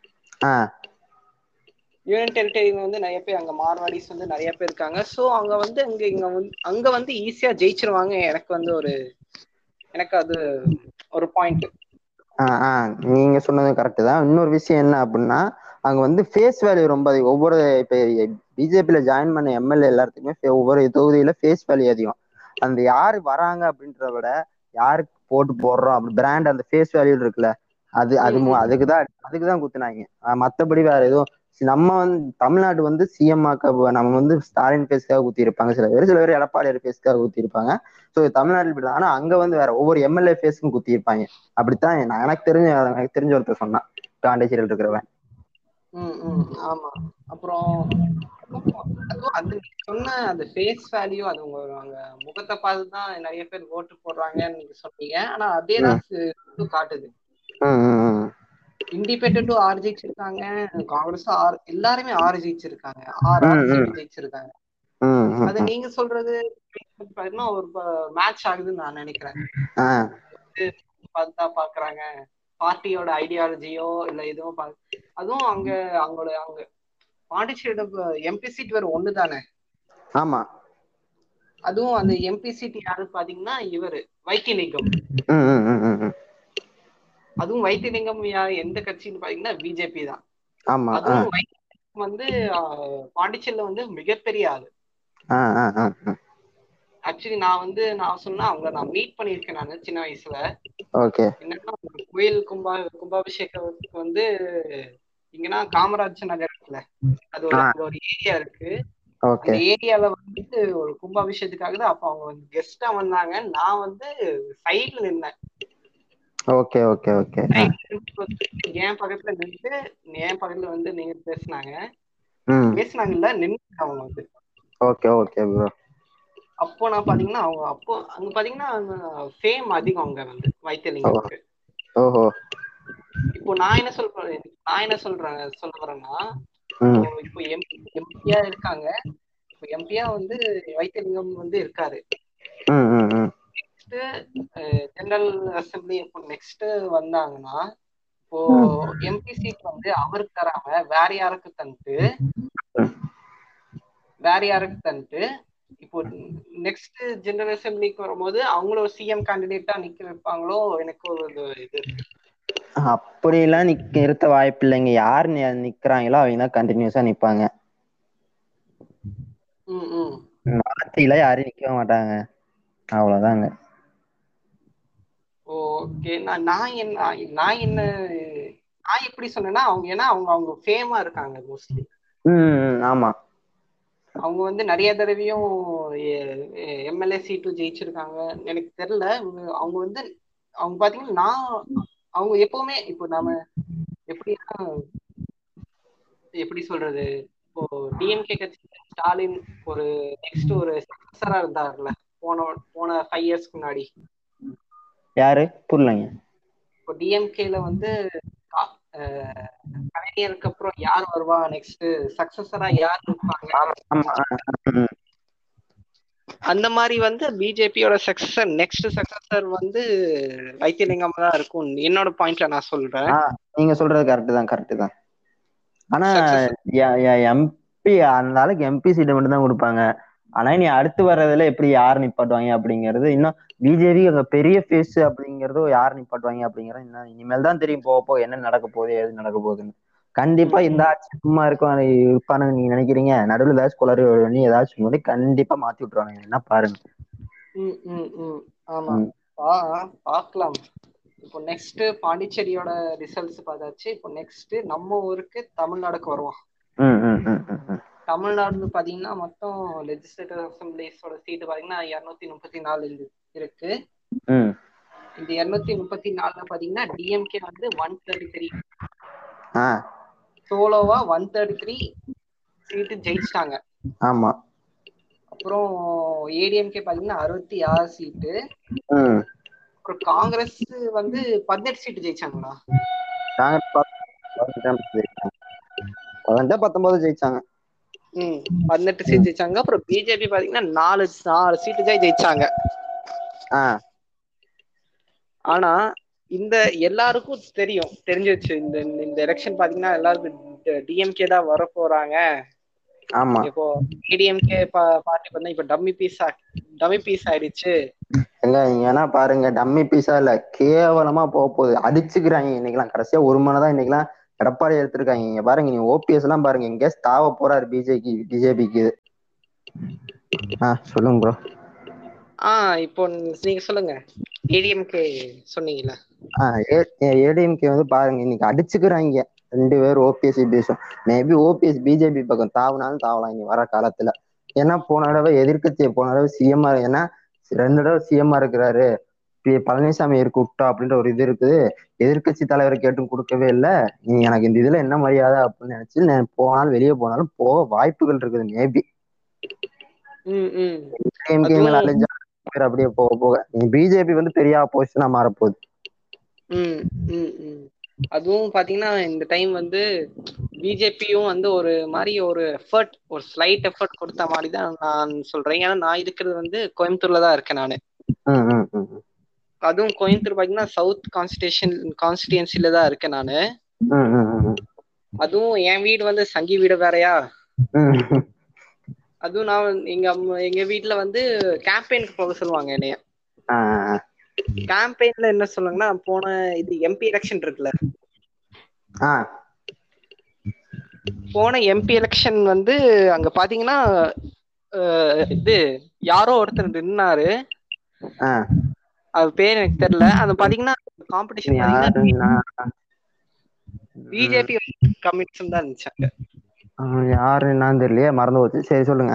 யூனியன் டெரிட்டரி வந்து நிறைய பேர் அங்க மார்வாடிஸ் வந்து நிறைய பேர் இருக்காங்க சோ அங்க வந்து அங்க இங்க வந்து அங்க வந்து ஈஸியா ஜெயிச்சிருவாங்க எனக்கு வந்து ஒரு எனக்கு அது ஒரு பாயிண்ட் நீங்க சொன்னது கரெக்ட் தான் இன்னொரு விஷயம் என்ன அப்படின்னா அங்க வந்து ஃபேஸ் வேல்யூ ரொம்ப அதிகம் ஒவ்வொரு இப்ப பிஜேபியில ஜாயின் பண்ண எம்எல்ஏ எல்லாத்துக்குமே fa- ஒவ்வொரு தொகுதியில ஃபேஸ் வேல்யூ அதிகம் அந்த யாரு வராங்க அப்படின்றத விட யாருக்கு போட்டு போடுறோம் அப்படி பிராண்ட் அந்த ஃபேஸ் வேல்யூ இருக்குல்ல அது அது மு- ம், ம். அதுக்கு தான் அதுக்கு தான் குத்துனாங்க ஆஹ் மத்தபடி வேற எதுவும் நம்ம வந்து தமிழ்நாடு வந்து சிஎம் ஆக்க நம்ம வந்து ஸ்டாலின் ஃபேஸ்க்காக ஊத்தி இருப்பாங்க சில பேர் சில பேர் எடப்பாடியார் ஃபேஸ்க்காக ஊத்தி இருப்பாங்க ஸோ தமிழ்நாட்டில் இப்படி தான் ஆனா அங்க வந்து வேற ஒவ்வொரு எம்எல்ஏ ஃபேஸ்க்கும் குத்தி இருப்பாங்க அப்படித்தான் நான் எனக்கு தெரிஞ்ச எனக்கு தெரிஞ்ச ஒருத்தர் சொன்னான் பாண்டிச்சேரியில் இருக்கிறவன் ம், ம், ஆமா அப்புறம் அதுவும் அது நீங்க சொன்ன அந்த ஃபேஸ் வேல்யூ அது உங்க அங்க முகத்தை பார்த்து தான் நிறைய பேர் ஓட்டு போடுறாங்கன்னு நீங்க சொன்னீங்க ஆனா அதே தான் இது காட்டுது ம், ம், ம். இண்டிபெண்டும் ஆறு ஜெயிச்சிருக்காங்க காங்கிரஸும் ஆறு எல்லாருமே ஆறு ஜெயிச்சிருக்காங்க ஆறு ஆறு ம், ம். சீட்டு ஜெயிச்சிருக்காங்க ம், ம், அது ம். நீங்க சொல்றது பாத்தீங்கன்னா ஒரு மேட்ச் ஆகுதுன்னு நான் நினைக்கிறேன் ஆ, பார்த்தா பாக்குறாங்க பார்ட்டியோட ஐடியாலஜியோ இல்ல எதுவும் பா- அதுவும் அங்க அவங்களோட அவங்க பாண்டிச்சேரியோட எம்பி சீட் வேற ஒண்ணு தானே ஆமா அதுவும் அந்த எம்பி சீட் யாரு பாத்தீங்கன்னா இவரு வைத்தியலிங்கம் ம், ம், ம், ம், ம். அதுவும் வைத்தியலிங்கம் யார் எந்த கட்சின்னு பாத்தீங்கன்னா பிஜேபி தான் ஆமா ஆ, அதுவும் வைத்தியலிங்கம் வந்து ஆஹ், பாண்டிச்சேரியில வந்து மிகப்பெரிய ஆளு ஆ, ஆ, ஆ, ஆ. ஆக்சுவலி நான் வந்து நான் சொன்னா அவங்கள நான் மீட் பண்ணியிருக்கேன் நான் சின்ன வயசுல ஓகே என்னன்னா ஒரு கோயில் கும்பா கும்பாபிஷேகத்துக்கு வந்து இங்கன்னா காமராஜ் நகர் இருக்குல்ல அது ஒரு ஆ. அங்க ஒரு ஏரியா இருக்கு ஓகே அந்த ஏரியால வந்துட்டு ஒரு கும்பாபிஷேகத்துக்காக தான் அப்ப அவங்க வந்து கெஸ்டா வந்தாங்க நான் வந்து சைட்ல நின்னேன் ஓகே ஓகே ஓகே Side ல வந்து என் பக்கத்துல நின்று என் பக்கத்துல வந்து நீங்க பேசுனாங்க ம் பேசுனாங்கல்ல நின்று அவங்க வந்து ஓகே ஓகே ப்ரோ அப்போ நான் பாத்தீங்கன்னா அவங்க அப்போ அங்க பாத்தீங்கன்னா ஃபேம் அதிகம் அங்க வந்து வைத்தியலிங்கத்துக்கு ஓஹோ இப்போ நான் என்ன சொல்றேன் நான் என்ன சொல்றேன் சொல்ல வரேன்னா ம் இப்போ- இப்போ எம்பி எம்பியா இருக்காங்க இப்போ எம்பியா வந்து வைத்தியலிங்கம் வந்து இருக்காரு ம் ம் ம் நெக்ஸ்ட் ஜெனரல் அசம்பிளி இப்போ நெக்ஸ்ட் வந்தாங்கன்னா இப்போ எம்பி சீட் வந்து அவருக்கு தராம வேற யாருக்கு தந்துட்டு ம். வேற யாருக்கு தந்துட்டு இப்போ நெக்ஸ்ட் ஜெனரல் அசம்பிளிக்கு வரும்போது அவங்கள ஒரு சிஎம் கேண்டிடேட்டா நிக்க வைப்பாங்களோ எனக்கு ஒரு இது இது இருக்கு அப்படிலாம் நிக்க நிறுத்த வாய்ப்பு இல்லைங்க யார் நி- நிக்கிறாங்களோ அவங்க தான் கண்டினியூஸா நிப்பாங்க ம் ம் மாத்தில யாரும் நிக்க மாட்டாங்க அவ்வளவுதாங்க ஓகே நான் நான் என்ன நான் என்ன நான் எப்படி சொன்னேன்னா அவங்க ஏன்னா அவங்க அவங்க ஃபேமா இருக்காங்க மோஸ்ட்லி ம் ம், ஆமா அவங்க வந்து நிறைய தடவையும் எம்எல்ஏ சீட்டும் ஜெயிச்சிருக்காங்க எனக்கு தெரியல இவங்க- அவங்க வந்து அவங்க பாத்தீங்கன்னா நான் அவங்க எப்பவுமே இப்போ நாம எப்படின்னா எப்படி சொல்றது இப்போ டிஎம்கே கட்சி ஸ்டாலின் ஒரு நெக்ஸ்ட் ஒரு சக்சஸரா இருந்தார்ல போன போன ஃபைவ் இயர்ஸ்க்கு முன்னாடி யாரு புரியலங்க இப்போ டிஎம்கேல வந்து கா- அஹ், கலைஞருக்கு அப்புறம் யார் வருவா நெக்ஸ்ட் சக்சஸரா யார் இருப்பாங்க ஆமா ம், அந்த மாதிரி வந்து பிஜேபியோட சக்சஸர் நெக்ஸ்ட் சக்சஸர் வந்து வைத்தியலிங்கம் தான் இருக்கும் என்னோட பாயிண்ட்ல நான் சொல்றேன் ஆ, நீங்க சொல்றது கரெக்ட் தான் கரெக்ட் தான் ஆனா Successor. எம்பி அந்த ஆளுக்கு எம்பி சீட்டு மட்டும் தான் கொடுப்பாங்க ஆனா நீ அடுத்து வர்றதுல எப்படி யார் நிப்பாட்டுவாங்க அப்படிங்கிறது இன்னும் பிஜேபி அங்க பெரிய ஃபேஸ் அப்படிங்கறதோ யார் நிப்பாட்டுவாங்க அப்படிங்கறது இன்னும் இனிமேல் தான் தெரியும் போக போக என்ன நடக்க போகுது ஏது நடக்க போகுதுன்னு கண்டிப்பா இந்த ஆட்சி சும்மா இருக்கும் இருப்பானு நீங்க நினைக்கிறீங்க நடுவில் ஏதாச்சும் குளறி பண்ணி ஏதாச்சும் சொல்லி கண்டிப்பா மாத்தி விட்டுருவாங்க என்ன பாருங்க ம், ம், ம். ஆமா ம். பா பார்க்கலாம் இப்போ நெக்ஸ்ட் பாண்டிச்சேரியோட ரிசல்ட்ஸ் பார்த்தாச்சு இப்போ நெக்ஸ்ட் நம்ம ஊருக்கு தமிழ்நாடுக்கு வருவோம் ம் ம் ம் ம் ம் தமிழ்நாடு பாத்தீங்கன்னா மொத்தம் லெஜிஸ்லேட்டிவ் அசம்பிளிஸோட சீட்டு பாத்தீங்கன்னா இருநூத்தி முப்பத்தி நாலு இருக்கு- இருக்கு ம் இந்த இருநூத்தி முப்பத்தி நாலுல பாத்தீங்கன்னா டிஎம்கே வந்து ஒன் தேர்ட்டி த்ரீ ஆ சோலோவா ஒன் தேர்ட்டி த்ரீ சீட்டு ஜெயிச்சிட்டாங்க ஆமா அப்புறம் ஏடிஎம்கே பாத்தீங்கன்னா அறுபத்தி ஆறு சீட்டு ம் அப்புறம் காங்கிரஸ் வந்து பதினெட்டு சீட்டு ஜெயிச்சாங்களா காங்கிரஸ் பதினெட்டு ஜெயிச்சாங்க பதினெட்டா பத்தொன்பது ஜெயிச்சாங்க ம் பதினெட்டு சீட் ஜெயிச்சாங்க அப்புறம் பிஜேபி பாத்தீங்கன்னா நாலு நாலு சீட்டு தான் ஜெயிச்சாங்க ஆ ஆனா இந்த எல்லாருக்கும் தெரியும் தெரிஞ்சிருச்சு இந்த இந்த எலெக்ஷன் பாத்தீங்கன்னா எல்லாருக்கும் டிஎம்கே தான் வர போறாங்க ஆமா இப்போ ஏடிஎம்கே பார்ட்டி பார்த்தா இப்ப டம்மி பீஸ் டம்மி பீஸ் ஆயிடுச்சு எங்க ஏன்னா பாருங்க டம்மி பீஸா இல்ல கேவலமா போக போகுது அடிச்சுக்கிறாங்க இன்னைக்கெல்லாம் கடைசியா ஒரு மணி தான் இன்னைக்கெல்லாம் எடப்பாடி எடுத்திருக்காங்க இங்க பாருங்க நீ ஓபிஎஸ் எல்லாம் பாருங்க எங்க தாவ போறாரு பிஜேபி பிஜேபிக்கு ஆ சொல்லுங்க ப்ரோ ஆ இப்போ நீங்க சொல்லுங்க ஏடிஎம்கே சொன்னீங்கல்ல ஆ ஏடிஎம்கே வந்து பாருங்க இன்னைக்கு அடிச்சுக்கிறாங்க ரெண்டு பேரும் OPS EPS maybe OPS BJP பக்கம் தாவுனாலும் தாவலாம் இனி வர காலத்துல ஏன்னா போன தடவை எதிர்க்கட்சி போன தடவை சிஎம் ஏன்னா ரெண்டு தடவை சிஎம் இருக்கிறாரு பி- பழனிசாமி இருக்கு விட்டா அப்படின்ற ஒரு இது இருக்குது எதிர்க்கட்சி தலைவர் கேட்டும் கொடுக்கவே இல்லை நீ எனக்கு இந்த இதுல என்ன மரியாதை அப்படின்னு நினைச்சு நான் போனாலும் வெளியே போனாலும் போக வாய்ப்புகள் இருக்குது மேபி ம் ம் டிஎம்கே மேல அதுவும்- அழிஞ்சா பேர் அப்படியே போக போக பிஜேபி வந்து பெரிய ஆப்போசிஷனா மாறப்போகுது ம் ம் ம் அதுவும் பாத்தீங்கன்னா இந்த டைம் வந்து பிஜேபியும் வந்து ஒரு மாதிரி ஒரு எஃபர்ட் ஒரு ஸ்லைட் எஃபர்ட் கொடுத்த மாதிரி தான் நான் சொல்றேன் ஏன்னா நான் இருக்கிறது வந்து கோயம்புத்தூர்ல தான் இருக்கேன் நான் ம் ம் ம் ம். அதுவும் கோயம்புத்தூர் பாத்தீங்கன்னா சவுத் கான்ஸ்டியூஷன் கான்ஸ்டிடியன்சில தான் இருக்கேன் நான் ம் ம் ம் ம். அதுவும் என் வீடு வந்து சங்கி வீடு வேறயா ம் அதுவும் நான் வந்து எங்க அம்மா- எங்க வீட்ல வந்து கேம்பெயினுக்கு போக சொல்லுவாங்க என்னைய ஆ, ஆ, கேம்பெயின்ல என்ன சொல்லுவாங்கன்னா போன இது எம்பி எலெக்ஷன் இருக்குல்ல ஆ. போன எம்பி எலெக்ஷன் வந்து அங்க பாத்தீங்கன்னா அஹ், இது யாரோ ஒருத்தர் நின்னாரு ஆ அது பேர் எனக்கு தெரியல அது பாத்தீங்கன்னா காம்படிஷன் யாருன்னா பிஜேபி கம்யூனிசம் தான் இருந்துச்சாங்க ஆ, யாருன்னான்னு தெரியலையே மறந்து போச்சு சரி சொல்லுங்க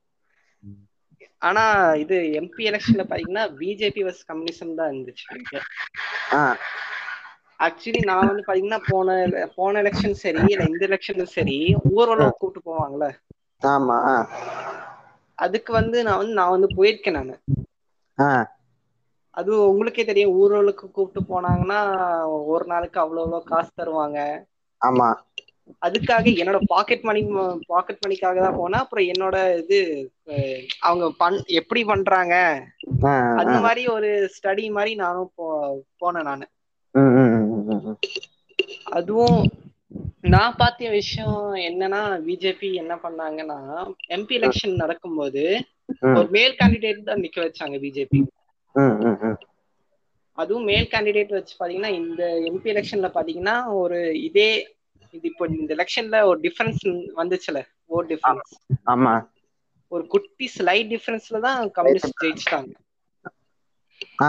ஆனா இது எம்பி எலெக்ஷன்ல பாத்தீங்கன்னா பிஜேபி வர்ஸ் கம்யூனிசம் தான் இருந்துச்சு ஆ ஆக்சுவலி நான் வந்து பாத்தீங்கன்னா போன போன எலெக்ஷன் சரி இல்ல இந்த எலெக்ஷனும் சரி ஊர்வலம் கூப்பிட்டு போவாங்கல்ல ஆமா ஆ அதுக்கு வந்து நான் வந்து நான் வந்து போயிருக்கேன் நானு ஆ அது உங்களுக்கே தெரியும் ஊர்வலுக்கு கூப்பிட்டு போனாங்கன்னா ஒரு நாளுக்கு அவ்வளோ அவ்வளோ காசு தருவாங்க ஆமா அதுக்காக என்னோட பாக்கெட் மணி பாக்கெட் மணிக்காக தான் போனேன் அப்புறம் என்னோட இது அஹ், அவங்க பண் எப்படி பண்றாங்க ஆ, அந்த ஆ. மாதிரி ஒரு ஸ்டடி மாதிரி நானும் போ போனேன் நானு ம், ம், ம், ம், ம். அதுவும் நான் பார்த்த விஷயம் என்னன்னா பிஜேபி என்ன பண்ணாங்கன்னா எம்பி எலெக்ஷன் நடக்கும்போது ம், ஒரு மேல் கேண்டிடேட் தான் நிக்க வச்சாங்க பிஜேபி ம், ம், ம். அதுவும் மேல் கேண்டிடேட் வச்சு பாத்தீங்கன்னா இந்த எம்பி எலெக்ஷன்ல பாத்தீங்கன்னா ஒரு இதே இது இப்போ இந்த எலெக்ஷன்ல ஒரு டிஃபரன்ஸ் வந்துச்சுல ஓட் டிஃபரன்ஸ் ஆமா ஒரு குட்டி ஸ்லைட் டிஃபரன்ஸ்ல தான் கம்யூனிஸ்ட் ஜெயிச்சிட்டாங்க ஆ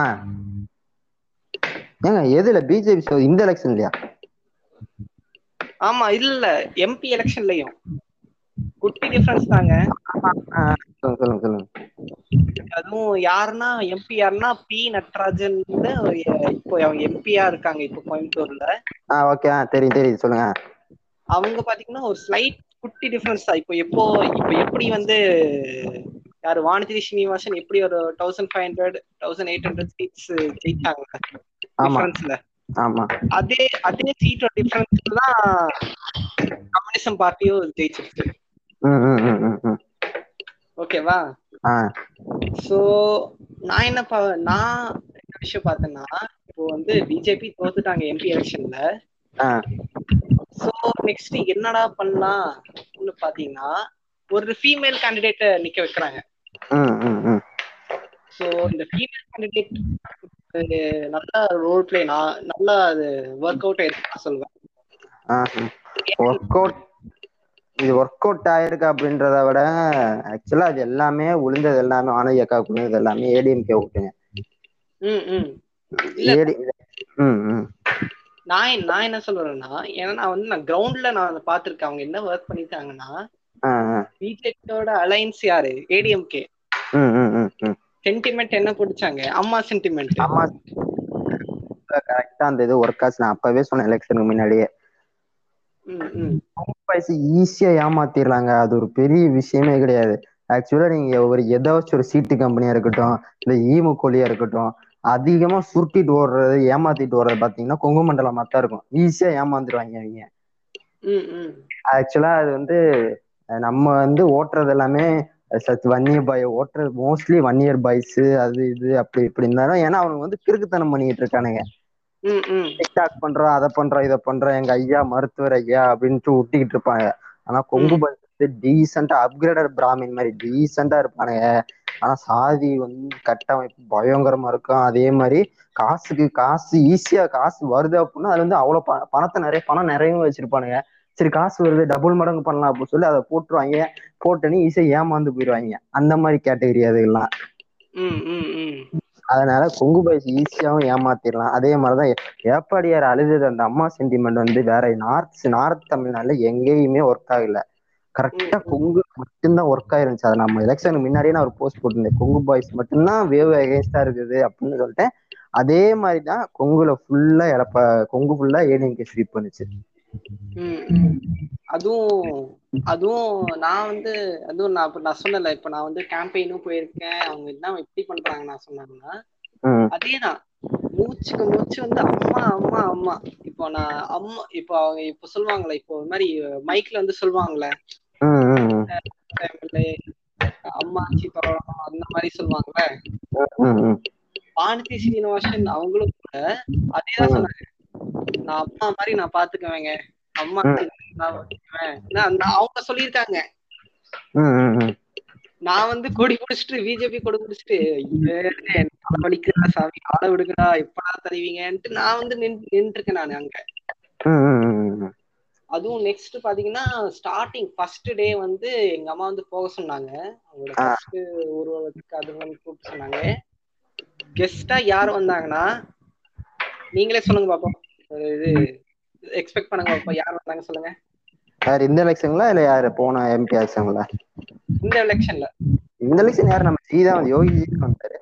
ஏங்க எதுல பிஜேபி இந்த எலெக்ஷன் இல்லையா ஆமா இல்ல எம்பி எலெக்ஷன்லயும் குட்டி டிஃபரன்ஸ் தாங்க ஆ, சொல்லுங்க சொல்லுங்க சொல்லுங்க அதுவும் யாருன்னா எம்பி யாருன்னா பி நட்ராஜன் இப்போ அவங்க எம்பியா இருக்காங்க இப்போ கோயம்புத்தூர்ல ஆ ஓகே ஆ தெரியும் தெரியுது சொல்லுங்க அவங்க பாத்தீங்கன்னா ஒரு ஸ்லைட் குட்டி டிஃபரன்ஸ் தான் இப்போ எப்போ இப்போ எப்படி வந்து யாரு வானதி ஸ்ரீனிவாசன் எப்படி ஒரு thousand five hundred thousand eight hundred seats ஜெயிச்சாங்க ஆமா டிஃபரன்ஸ்ல ஆமா அதே அதே சீட் டிஃபரன்ஸ்ல தான் கம்யூனிசம் பார்ட்டியும் ஜெயிச்சிருச்சு ம் ம் ம் ம் ம் ஓகேவா ஆ சோ நான் என்ன பா நான் என்ன விஷயம் பார்த்தேன்னா இப்போ வந்து பிஜேபி தோத்துட்டாங்க எம்பி எலெக்ஷன்ல ஆ சோ நெக்ஸ்ட் என்னடா பண்ணலாம் பாத்தீங்கன்னா ஒரு ஃபீமேல் கேண்டிடேட்ட நிக்க வைக்கிறாங்க ம் ம் ம் சோ இந்த ஃபீமேல் கேண்டிடேட் நல்லா ரோல் பிளே நான் நல்லா அது ஒர்க் அவுட் ஆயிருக்கு சொல்லுவேன் ஒர்க் அவுட் இது ஒர்க் அவுட் ஆயிருக்கு அப்படின்றத விட ஆக்சுவலா அது எல்லாமே விழுந்தது எல்லாமே ஆனந்த் அக்கா விழுந்தது எல்லாமே ஏடிஎம்கே விட்டுங்க ம் ம் இல்ல. ஏடி ம் ம் நான் என்ன- நான் என்ன சொல்றேன்னா ஏன்னா நான் வந்து நான் கிரவுண்ட்ல நான் அதை பார்த்திருக்கேன் அவங்க என்ன ஒர்க் பண்ணிட்டாங்கன்னா ஆ ஆ பிஜேபியோட அலைன்ஸ் யாரு ஏடிஎம்கே ம் ம் ம் ம் சென்டிமெண்ட் என்ன பிடிச்சாங்க அம்மா சென்டிமெண்ட் ஆமா கரெக்டா அந்த இது ஒர்க் ஆச்சு நான் அப்பவே சொன்னேன் எலெக்ஷனுக்கு முன்னாடியே ம் ம் வயசு ஈஸியா ஏமாத்திடலாங்க அது ஒரு பெரிய விஷயமே கிடையாது ஆக்சுவலா நீங்க ஒரு ஏதாச்சும் ஒரு சீட்டு கம்பெனியா இருக்கட்டும் இல்ல ஈமு கோழியா இருக்கட்டும் அதிகமா சுருட்டிட்டு ஓடுறது ஏமாத்திட்டு ஓடுறது பாத்தீங்கன்னா கொங்கு மண்டலமா தான் இருக்கும் ஈஸியா ஏமாந்துருவாங்க அவங்க ம் ம் ஆக்சுவலா அது வந்து அஹ் நம்ம வந்து ஓட்டுறது எல்லாமே சத் ஒன் இயர் பாய் ஓட்டுறது மோஸ்ட்லி ஒன் இயர் பாய்ஸ் அது இது அப்படி இப்படி இருந்தாலும் ஏன்னா அவனுங்க வந்து கிறுக்குத்தனம் பண்ணிட்டு இருக்கானுங்க ம் ம் டிக்டாக் பண்றோம் அதை பண்றோம் இதை பண்றோம் எங்க ஐயா மருத்துவர் ஐயா அப்படின்ட்டு ஒட்டிக்கிட்டு இருப்பாங்க ஆனா கொங்கு பாய்ஸ் டீசெண்டா அப்கிரேடட் பிராமின் மாதிரி டீசெண்டா இருப்பானுங்க ஆனா சாதி வந்து கட்டமைப்பு பயங்கரமா இருக்கும் அதே மாதிரி காசுக்கு காசு ஈஸியா காசு வருது அப்படின்னா அதுல வந்து அவ்வளவு ப- பணத்தை நிறைய பணம் நிறையவும் வச்சிருப்பானுங்க சரி காசு வருது டபுள் மடங்கு பண்ணலாம் அப்படின்னு சொல்லி அதை போட்டுருவாங்க போட்டுன்னு ஈஸியா ஏமாந்து போயிடுவாங்க அந்த மாதிரி கேட்டகரி அதுக்கெல்லாம் ம் ம் ம் அதனால கொங்கு பாய்ஸ் ஈஸியாவும் ஏமாத்திடலாம் அதே மாதிரிதான் ஏப்பாடியார் அழுதது அந்த அம்மா சென்டிமெண்ட் வந்து வேற நார்த் நார்த் தமிழ்நாடுல எங்கேயுமே ஒர்க் ஆகல கரெக்டா கொங்கு மட்டும்தான் ஒர்க் ஆயிருந்துச்சு அதை நம்ம எலெக்ஷனுக்கு முன்னாடியே நான் ஒரு போஸ்ட் போட்டிருந்தேன் கொங்கு பாய்ஸ் மட்டும்தான் வேவ் அகேன்ஸ்டா இருக்குது அப்படின்னு சொல்லிட்டேன் அதே மாதிரிதான் கொங்குல ஃபுல்லா இறப்ப கொங்கு ஃபுல்லா ஏடிஎம்கே ஸ்வீப் பண்ணுச்சு ம், ம். அதுவும் அதுவும் நான் வந்து அதுவும் நான் இப்ப நான் சொன்னல இப்ப நான் வந்து கேம்பெயினும் போயிருக்கேன் அவங்க என்ன எப்படி பண்றாங்க நான் சொன்னாங்கன்னா ம் அதேதான் மூச்சுக்கு மூச்சு வந்து அம்மா அம்மா அம்மா இப்போ நான் அம்மா இப்போ அவங்க இப்போ சொல்லுவாங்களே இப்போ ஒரு மாதிரி மைக்ல வந்து சொல்லுவாங்கல்ல ம் ம் ம் family, அம்மாச்சி பரவலாம் அந்த மாதிரி சொல்லுவாங்கல்ல ம் ம் வானதி சீனிவாசன் அவங்களும் கூட அதேதான் சொன்னாங்க நான் அம்மா மாதிரி நான் பாத்துக்குவேங்க அம்மா நான் பாத்துக்குவேன். நான் நான் அவங்க சொல்லியிருக்காங்க ம் ம் ம் நான் வந்து கொடி பிடிச்சிட்டு பிஜேபி கொடி பிடிச்சிட்டு வலிக்குதா சாமி ஆள விடுங்கடா எப்படா தருவீங்கன்ட்டு நான் வந்து நின்று இருக்கேன் நான் அங்க ம் ம் ம் ம் அதுவும் நெக்ஸ்ட் பாத்தீங்கன்னா ஸ்டார்டிங் ஃபர்ஸ்ட் டே வந்து எங்க அம்மா வந்து போக சொன்னாங்க அவங்களோட ஆ. ஃபர்ஸ்ட் ஊர்வலத்துக்கு அது வந்து கூப்பிட்டு சொன்னாங்க கெஸ்டா யார் வந்தாங்கன்னா நீங்களே சொல்லுங்க பாப்போம் ஒரு இது எக்ஸ்பெக்ட் பண்ணுங்க பாப்போம் யார் வந்தாங்க சொல்லுங்க யார் இந்த எலெக்ஷன்ல இல்ல யாரு போன எம்பி எலெக்ஷன்ல இந்த எலெக்ஷன்ல இந்த எலெக்ஷன் யாரு நம்ம ஜி தான் வந்து யோகி ஜி தான் வந்தாரு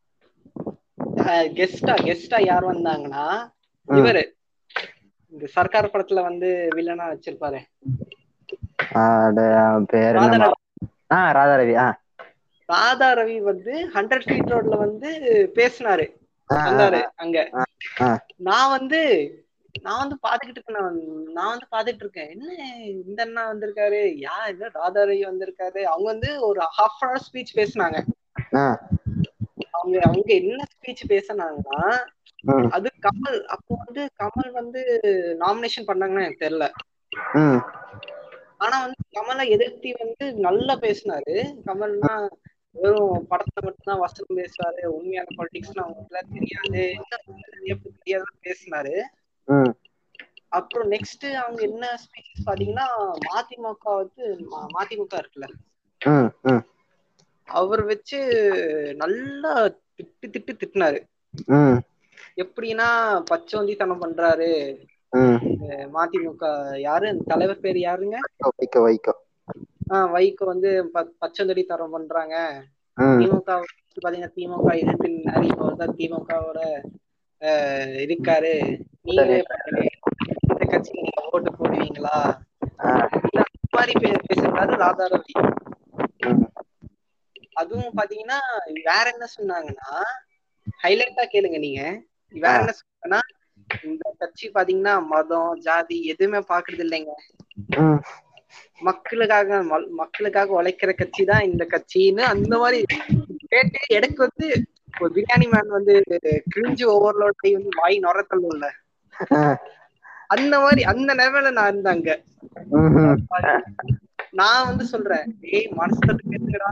கெஸ்டா கெஸ்டா யார் வந்தாங்கன்னா ம். இவரு இந்த சர்க்கார் படத்துல வந்து வில்லனா வச்சிருப்பாரு அட, அவன் பேர் ராதா என்ன ரவி. ஆ ராதா ரவி ஆ ராதா ரவி வந்து ஹண்ட்ரட் ஃபீட் ரோட்ல வந்து பேசினாரு ஆ, ஆ, வந்தாரு அங்க ஆ. நான் வந்து நான் வந்து பாத்துக்கிட்டு இருக்கேன் நான் நான் வந்து பாத்துட்டு இருக்கேன் என்ன இந்த அண்ணா வந்திருக்காரு யா இல்ல ராதா ரவி வந்திருக்காரு அவங்க வந்து ஒரு ஹாஃப் அன் ஹவர் ஸ்பீச் பேசினாங்க ஆ, அவங்க அவங்க என்ன ஸ்பீச் பேசினாங்கன்னா ம், அது கமல் அப்போ வந்து கமல் வந்து நாமினேஷன் பண்ணாங்கன்னு எனக்கு தெரியல ம், ஆனா வந்து கமலை எதிர்த்தி வந்து நல்லா பேசினாரு கமல்னா வெறும் படத்துல மட்டும்தான் வசனம் பேசுவாரு உண்மையான பொலிட்டிக்ஸ்லாம் அவங்களுக்கு தெரியாது எப்படி தெரியாத பேசினாரு ம், அப்புறம் நெக்ஸ்ட் அவங்க என்ன ஸ்பீச் பாத்தீங்கன்னா மதிமுக வந்து ம- மதிமுக இருக்குல்ல ம், ம், அவர் வச்சு நல்லா திட்டு திட்டு திட்டினாரு ம், எப்படின்னா பச்சோந்தித்தனம் பண்றாரு ம். அஹ் மதிமுக யாரு அந்த தலைவர் பேர் யாருங்க வைக்கோ வைக்கோ ஆஹ் வைகோ வந்து ப- பச்சோந்தடி தரம் பண்றாங்க ம், திமுக வந்து பாத்தீங்கன்னா திமுக எதிர்த்து இப்ப வந்து திமுகவோட ஆஹ் இருக்காரு நீங்களே பாருங்க, இந்த கட்சிக்கு நீங்க ஓட்டு போடுவீங்களா ஆ, இந்த மாதிரி பே- பேசுறாரு ராதா ரவி ம், அதுவும் பாத்தீங்கன்னா வேற என்ன சொன்னாங்கன்னா ஹைலைட்டா கேளுங்க நீங்க வேற என்ன சொன்னாங்கன்னா இந்த கட்சி பாத்தீங்கன்னா மதம் ஜாதி எதுவுமே பாக்குறது இல்லைங்க ம். மக்களுக்காக ம- மக்களுக்காக உழைக்கிற கட்சி தான் இந்த கட்சின்னு அந்த மாதிரி கேட்டு எனக்கு வந்து ஒரு பிரியாணி மேன் வந்து கிழிஞ்சு ஓவர்லோட் வந்து வாய் நுரத்தல்ல ஆ, அந்த மாதிரி அந்த நிலைமையில நான் இருந்தாங்க ம், ம். நான் வந்து சொல்றேன் ஏய் மனசுல பேசுங்கடா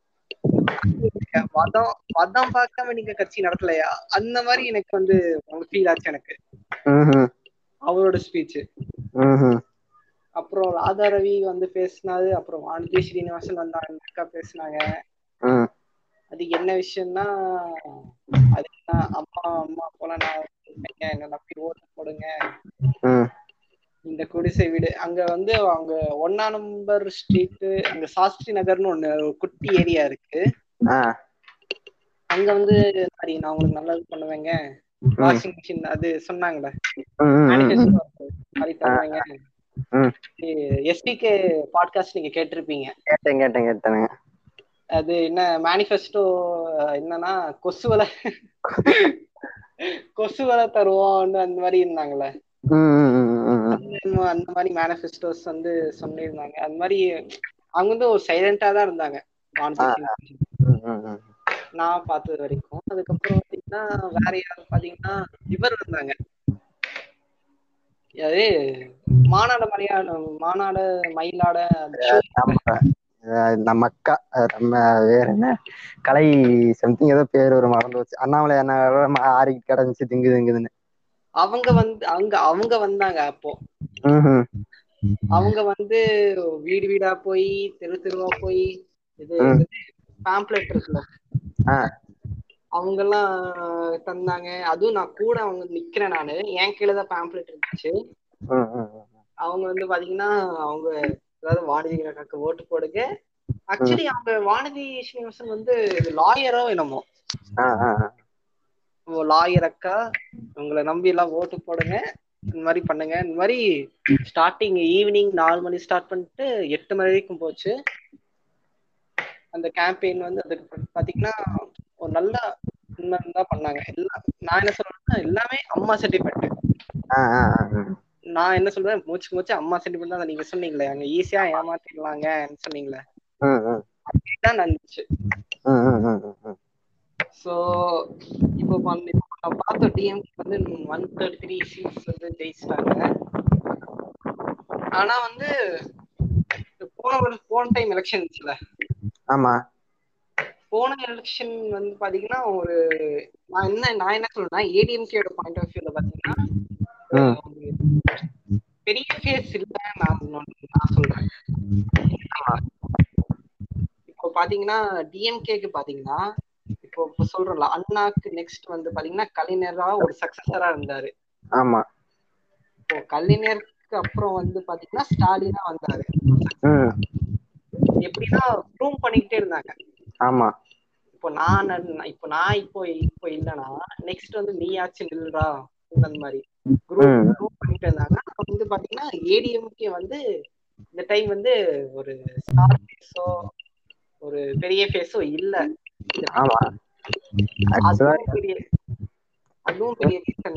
மதம் மதம் பார்க்காம நீங்க கட்சி நடத்தலையா அந்த மாதிரி எனக்கு வந்து ஃபீல் ஆச்சு எனக்கு ம், ம், அவரோட ஸ்பீச் ம், ம். அப்புறம் ராதா ரவி வந்து பேசினாரு அப்புறம் வானதி ஸ்ரீனிவாசன் வந்தாங்க அக்கா பேசினாங்க ம், அது என்ன விஷயம்னா அது என்ன அம்மா அம்மா போல நான் இருக்கேங்க, என்ன நம்பி ஓட்டு போடுங்க ம். இந்த குடிசை வீடு அங்க வந்து அவங்க ஒன்னா நம்பர் ஸ்ட்ரீட் அங்க சாஸ்திரி நகர்னு ஒண்ணு ஒரு குட்டி ஏரியா இருக்கு ஆ, அங்க வந்து இந்த மாதிரி நான் உங்களுக்கு நல்லது பண்ணுவேங்க வாஷிங் மிஷின் அது சொன்னாங்கல்ல ம், ம், ம். மேனிஃபெஸ்டோ மாதிரி தருவாங்க ம். எஸ்பிகே பாட்காஸ்ட் நீங்க கேட்டிருப்பீங்க கேட்டேன் கேட்டேன் கேட்டேனுங்க அது என்ன மேனிஃபெஸ்டோ என்னன்னா கொசுவலை கொசுவலை தருவோம்னு அந்த மாதிரி இருந்தாங்கல்ல ம், ம், ம், ம், ம். அந்த- அந்த மாதிரி மேனிஃபெஸ்டோஸ் வந்து சொல்லியிருந்தாங்க அந்த மாதிரி அவங்க வந்து ஒரு சைலண்டா தான் இருந்தாங்க வானதி ஸ்ரீனிவாசன். ம், ம், ம். நான் பார்த்தது வரைக்கும் அதுக்கப்புறம் பாத்தீங்கன்னா வேற யாரு பாத்தீங்கன்னா இவர் இருந்தாங்க யாரு மாநாட மலையாள மாநாட மயிலாட அந்த show நம்ம அஹ் நம்ம அக்கா அஹ் நம்ம வேற என்ன கலை சம்திங் ஏதோ பேர் ஒரு மறந்து வச்சு அண்ணாமலை அண்ணா ஆறிக்கிட்டு கிடந்துச்சு திங்கு திங்குதுன்னு அவங்க வந்து அங்க அவங்க வந்தாங்க அப்போ ம்ஹும். அவங்க வந்து வீடு வீடா போய் தெரு தெருவா போய் இது ம். பேம்ப்ளெட் இருக்குல்ல ஆ. அவங்க எல்லாம் தந்தாங்க அதுவும் நான் கூட அவங்க நிக்கிறேன் நானு என் கீழே தான் பேம்ப்ளெட் இருந்துச்சு ம், ம், ம். அவங்க வந்து பாத்தீங்கன்னா அவங்க அதாவது வானதி அக்காக்கு ஓட்டு போடுங்க ஆக்சுவலி அவங்க வானதி ஸ்ரீனிவாசன் வந்து லாயரோ என்னமோ ஆ, ஆ, ஆ. லாயர் அக்கா உங்களை நம்பி எல்லாம் ஓட்டு போடுங்க இந்த மாதிரி பண்ணுங்க இந்த மாதிரி ஸ்டார்டிங் ஈவினிங் நாலு மணி ஸ்டார்ட் பண்ணிட்டு எட்டு மணி வரைக்கும் போச்சு அந்த கேம்பெயின் வந்து அதுக்கு பாத்தீங்கன்னா ஒரு நல்ல தான் பண்ணாங்க எல்லாம் நான் என்ன சொல்றேன்னா எல்லாமே அம்மா சர்டிஃபிகேட் ஆ, ஆ, ஆ, ஆ. நான் என்ன சொல்றேன் மூச்சு மூச்சு அம்மா சர்டிஃபிகேட் தான் நீங்க சொன்னீங்களே அங்க ஈஸியா ஏமாத்திடலாங்கன்னு சொன்னீங்களே ம், ம். தான் நடந்துச்சு ம், ம், ம், ம், ம். சோ இப்போ பண்ணி நான் பார்த்த டிஎம் வந்து ஒன் தேர்ட்டி த்ரீ சீட்ஸ் வந்து ஜெயிச்சிட்டாங்க ஆனா வந்து போன ஒரு போன டைம் எலெக்ஷன் இருந்துச்சுல ஆமா போன எலெக்ஷன் வந்து பாத்தீங்கன்னா ஒரு நான் என்ன நான் என்ன சொல்றேன்னா ஏடிஎம்கேயோட பாயிண்ட் ஆஃப் வியூல பாத்தீங்கன்னா ம். பெரிய ஃபேஸ் இல்ல நான் நான் சொல்றேன் இப்போ பாத்தீங்கன்னா டிஎம்கேக்கு பாத்தீங்கன்னா இப்போ இப்போ சொல்றோம்ல அண்ணாக்கு நெக்ஸ்ட் வந்து பாத்தீங்கன்னா கலைஞரா ஒரு சக்சஸரா இருந்தாரு ஆமா இப்போ கலைஞருக்கு அப்புறம் வந்து பாத்தீங்கன்னா ஸ்டாலினா வந்தாரு ம் எப்படின்னா ப்ரூவ் பண்ணிக்கிட்டே இருந்தாங்க ஆமா இப்போ நான் நன்- இப்போ நான் இப்போ இப்போ இல்லைன்னா நெக்ஸ்ட் வந்து நீயாச்சும் நில்றா அந்த மாதிரி குரூப் ம். குரூப் பண்ணிட்டு இருந்தாங்க அப்ப வந்து பாத்தீங்கன்னா ஏடிஎம்கே வந்து இந்த டைம் வந்து ஒரு ஸ்டார் ஃபேஸோ ஒரு பெரிய ஃபேஸோ இல்ல ஆமா ஆக்சுவலா அதுவும் பெரிய அதுவும் பெரிய ரீசன்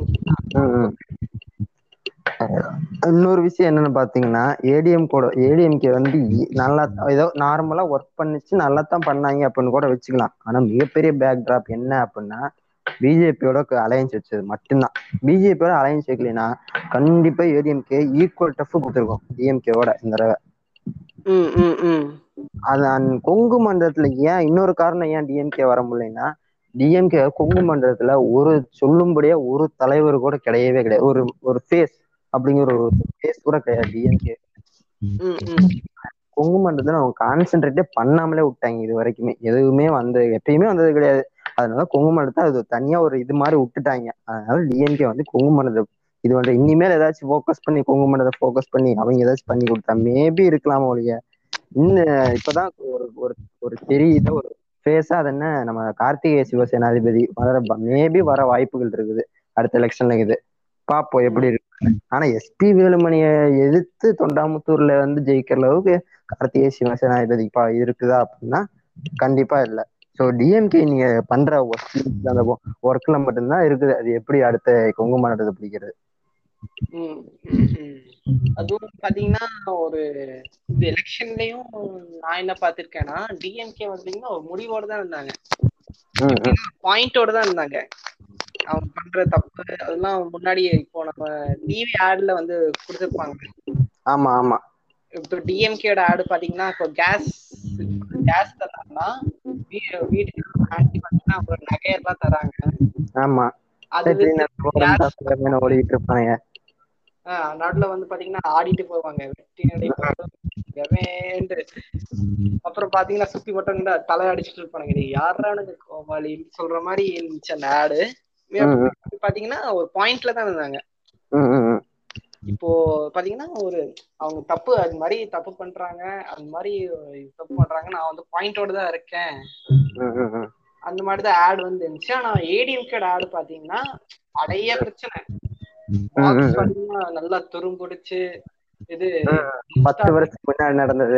இன்னொரு விஷயம் என்னன்னு பாத்தீங்கன்னா ஏடிஎம் கூட ஏடிஎம்கே வந்து இ- நல்லா ஏதோ நார்மலா ஒர்க் பண்ணிச்சு நல்லா தான் பண்ணாங்க அப்படின்னு கூட வச்சுக்கலாம் ஆனா மிகப்பெரிய பேக் டிராப் என்ன அப்படின்னா பிஜேபியோட அலையன்ஸ் வச்சது மட்டும்தான் பிஜேபியோட அலையன்ஸ் வைக்கலைன்னா கண்டிப்பா ஏடிஎம்கே ஈக்குவல் டஃப் கொடுத்துருக்கோம் டிஎம்கேவோட இந்த தடவை ம் ம் ம் அது அந்த கொங்கு மண்டலத்துல ஏன் இன்னொரு காரணம் ஏன் டிஎம்கே வர முடியலைன்னா டிஎம்கே கொங்கு மண்டலத்துல ஒரு சொல்லும்படியா ஒரு தலைவர் கூட கிடையவே கிடையாது ஒரு ஒரு ஃபேஸ் அப்படிங்கிற ஒரு ஃபேஸ் கூட கிடையாது டிஎம்கே ம் ம் கொங்கு மண்டலத்துல அவங்க கான்சென்ட்ரேட்டே பண்ணாமலே விட்டாங்க இது வரைக்குமே எதுவுமே வந்து எப்பயுமே வந்தது கிடையாது அதனால கொங்கு மண்டலத்தை அது தனியா ஒரு இது மாதிரி விட்டுட்டாங்க அதனால டிஎம்கே வந்து கொங்கு மண்டலம் இது வந்து இனிமேல் ஏதாச்சும் ஃபோக்கஸ் பண்ணி கொங்கு மண்டலத்தை ஃபோக்கஸ் பண்ணி அவங்க ஏதாச்சும் பண்ணி கொடுத்தா மேபி இருக்கலாம் ஒழிய இன்னும் இப்பதான் ஒரு ஒரு ஒரு தெரியுது ஒரு ஃபேஸா அது என்ன நம்ம கார்த்திகேய சிவசேனாதிபதி வர மேபி வர வாய்ப்புகள் இருக்குது அடுத்த எலெக்ஷன்ல இது பாப்போம் எப்படி இருக்கு ஆனா எஸ்பி வேலுமணியை எதிர்த்து தொண்டாமுத்தூர்ல வந்து ஜெயிக்கிற அளவுக்கு கார்த்திகேய சிவசேனாதிபதி பா இருக்குதா அப்படின்னா கண்டிப்பா இல்ல ஸோ டிஎம்கே நீங்க பண்ற ஒர்க் அந்த ஒர்க்ல மட்டும்தான் இருக்குது அது எப்படி அடுத்த கொங்கு மாநிலத்தை பிடிக்கிறது ம், ம், ம். அதுவும் பாத்தீங்கன்னா ஒரு இந்த எலெக்ஷன்லயும் நான் என்ன பார்த்திருக்கேன்னா டிஎம்கே வந்தீங்கன்னா ஒரு முடிவோட தான் இருந்தாங்க ம், ம். பாயிண்டோட தான் இருந்தாங்க அவங்க பண்ற தப்பு அதெல்லாம் முன்னாடியே இப்போ நம்ம டிவி ஆட்ல வந்து கொடுத்துருப்பாங்க ஆமா ஆமா இப்போ டிஎம்கேட ஆடு பாத்தீங்கன்னா இப்போ கேஸ் கேஸ் தராங்கன்னா வீ- வீட்டுக்கு ஆண்டி பாத்தீங்கன்னா ஒரு நகையெல்லாம் தராங்க ஆமா அது சரி, வந்து நான் போறேன், சாப்பிடுறேன்னு ஓடிட்டு இருப்பாங்க ஆஹ் நடுவுல வந்து பாத்தீங்கன்னா ஆடிட்டு போவாங்க வெட்டி நடை எவன்ட்டு அப்புறம் பாத்தீங்கன்னா சுத்தி போட்டவங்க தலை அடிச்சிட்டு இருப்பானுங்க டேய் யாரா எனக்கு கோமாளின்னு சொல்ற மாதிரி இருந்துச்சு அந்த ஆடு ம், ம். பாத்தீங்கன்னா ஒரு பாயிண்ட்ல தான் இருந்தாங்க ம், ம், ம். இப்போ பாத்தீங்கன்னா ஒரு அவங்க தப்பு அது மாதிரி தப்பு பண்றாங்க அந்த மாதிரி தப்பு பண்றாங்க நான் வந்து பாயிண்டோட தான் இருக்கேன் ம், ம், ம். அந்த மாதிரி தான் ஆட் வந்து இருந்துச்சு ஆனா ஏடிஎம்கேட ஆடு பாத்தீங்கன்னா நிறைய பிரச்சனை ம், Box ம். பாத்தீங்கன்னா நல்லா துரும்பிடிச்சு இது பத்து வருஷத்துக்கு முன்னாடி நடந்தது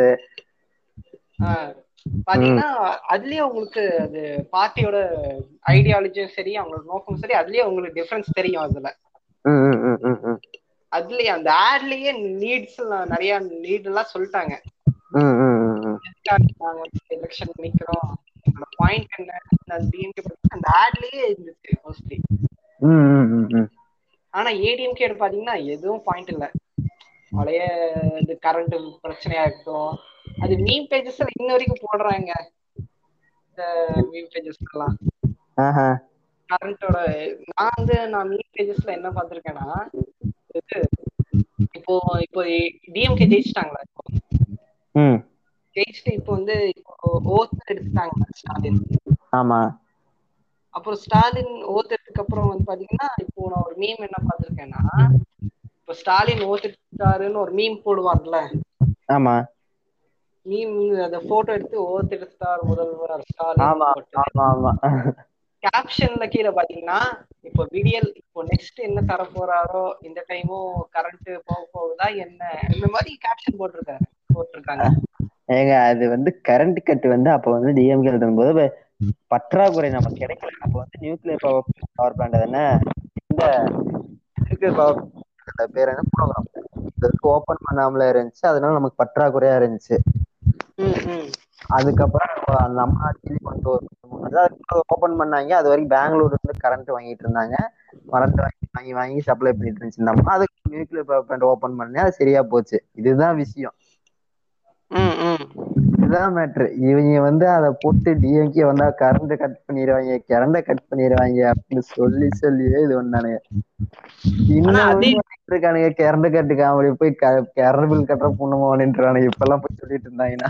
ஆஹ் பாத்தீங்கன்னா அதுலயே உங்களுக்கு அது பார்ட்டியோட ஐடியாலஜியும் சரி அவங்களோட நோக்கமும் சரி அதுலயே உங்களுக்கு டிஃபரன்ஸ் தெரியும் அதுல ம், ம், ம், ம், ம். அதுலயே அந்த ஆட்லயே நீட்ஸ் நிறைய நீட் எல்லாம் சொல்லிட்டாங்க ம், ம், ம், ம். எதுக்காக நாங்க எலெக்ஷன் நிக்கிறோம் பாயிண்ட் என்ன அந்த DMK பத்தி அந்த ஆட்லயே இருந்துச்சு மோஸ்ட்லி ம், ம், ம், ம். ஆனா ஏடிஎம்கே பாத்தீங்கன்னா எதுவும் பாயிண்ட் இல்ல பழைய இது கரண்ட் பிரச்சனையா இருக்கட்டும் அது மீம் பேஜஸ் இன்ன வரைக்கும் போடுறாங்க இந்த மீம் பேஜஸ் எல்லாம் ஆஹா. கரண்டோட நான் வந்து நான் மீட் பேஜஸ்ல என்ன பார்த்திருக்கேன்னா இது இப்போ இப்போ டிஎம்கே ஜெயிச்சிட்டாங்களா இப்போ ம். ஜெயிச்சுட்டு இப்போ வந்து இப்போ ஓத் எடுத்துட்டாங்க ஸ்டாலின் ஆமா அப்புறம் ஸ்டாலின் ஓத் எடுத்ததுக்கு அப்புறம் வந்து பாத்தீங்கன்னா இப்போ நான் ஒரு மீம் என்ன பார்த்திருக்கேன்னா இப்போ ஸ்டாலின் ஓத் எடுத்தாருன்னு ஒரு மீம் போடுவார்ல ஆமா மீம் அந்த போட்டோ எடுத்து ஓத் எடுத்தார் முதல்வர் ஸ்டாலின் ஆமா போட்டு ஆமா ஆமா கேப்ஷன்ல கீழே பாத்தீங்கன்னா இப்போ விடியல் இப்போ நெக்ஸ்ட் என்ன தர போறாரோ இந்த டைமும் கரண்ட் போக போகுதா என்ன இந்த மாதிரி கேப்ஷன் போட்டிருக்காரு போட்டிருக்காங்க ஏங்க அது வந்து கரண்ட் கட் வந்து அப்ப வந்து டிஎம்கே இருக்கும்போது வ- பற்றாக்குறை நமக்கு கிடைக்கல அப்ப வந்து நியூக்ளியர் பவர் பவர் பிளான்ட் தானே இந்த நியூக்ளியர் பவர் பேர் என்ன ப்ரோக்ராம் இதுக்கு ஓபன் பண்ணாமல இருந்துச்சு அதனால நமக்கு பற்றாக்குறையா இருந்துச்சு ம், ம். அதுக்கப்புறம் நம்ம நம்ம ஆட்சியிலே கொண்டு வரணும் ஓபன் பண்ணாங்க அது வரைக்கும் பெங்களூர்ல இருந்து கரண்ட் வாங்கிட்டு இருந்தாங்க கரண்ட் வாங்கி வாங்கி வாங்கி சப்ளை பண்ணிட்டு இருந்துச்சு நம்ம அதுக்கு நியூக்ளியர் பவர் பிளான்ட் ஓபன் பண்ணி அது சரியா போச்சு இதுதான் விஷயம் ம், ம். இதுதான் மேட்ரு இவங்க வந்து அதை போட்டு டிஎம்கே வந்தா கரண்ட் கட் பண்ணிடுவாங்க கரண்ட கட் பண்ணிடுவாங்க அப்படின்னு சொல்லி சொல்லியே இது பண்ணானுங்க ஆனா இன்னும் அதே வந்து இருக்கானுங்க கரண்ட் கட்டு காமெடி போய் கரண்ட் பில் கட்டுற புண்ணுமான்றானுங்க இப்ப எல்லாம் போய் சொல்லிட்டு இருந்தாங்கன்னா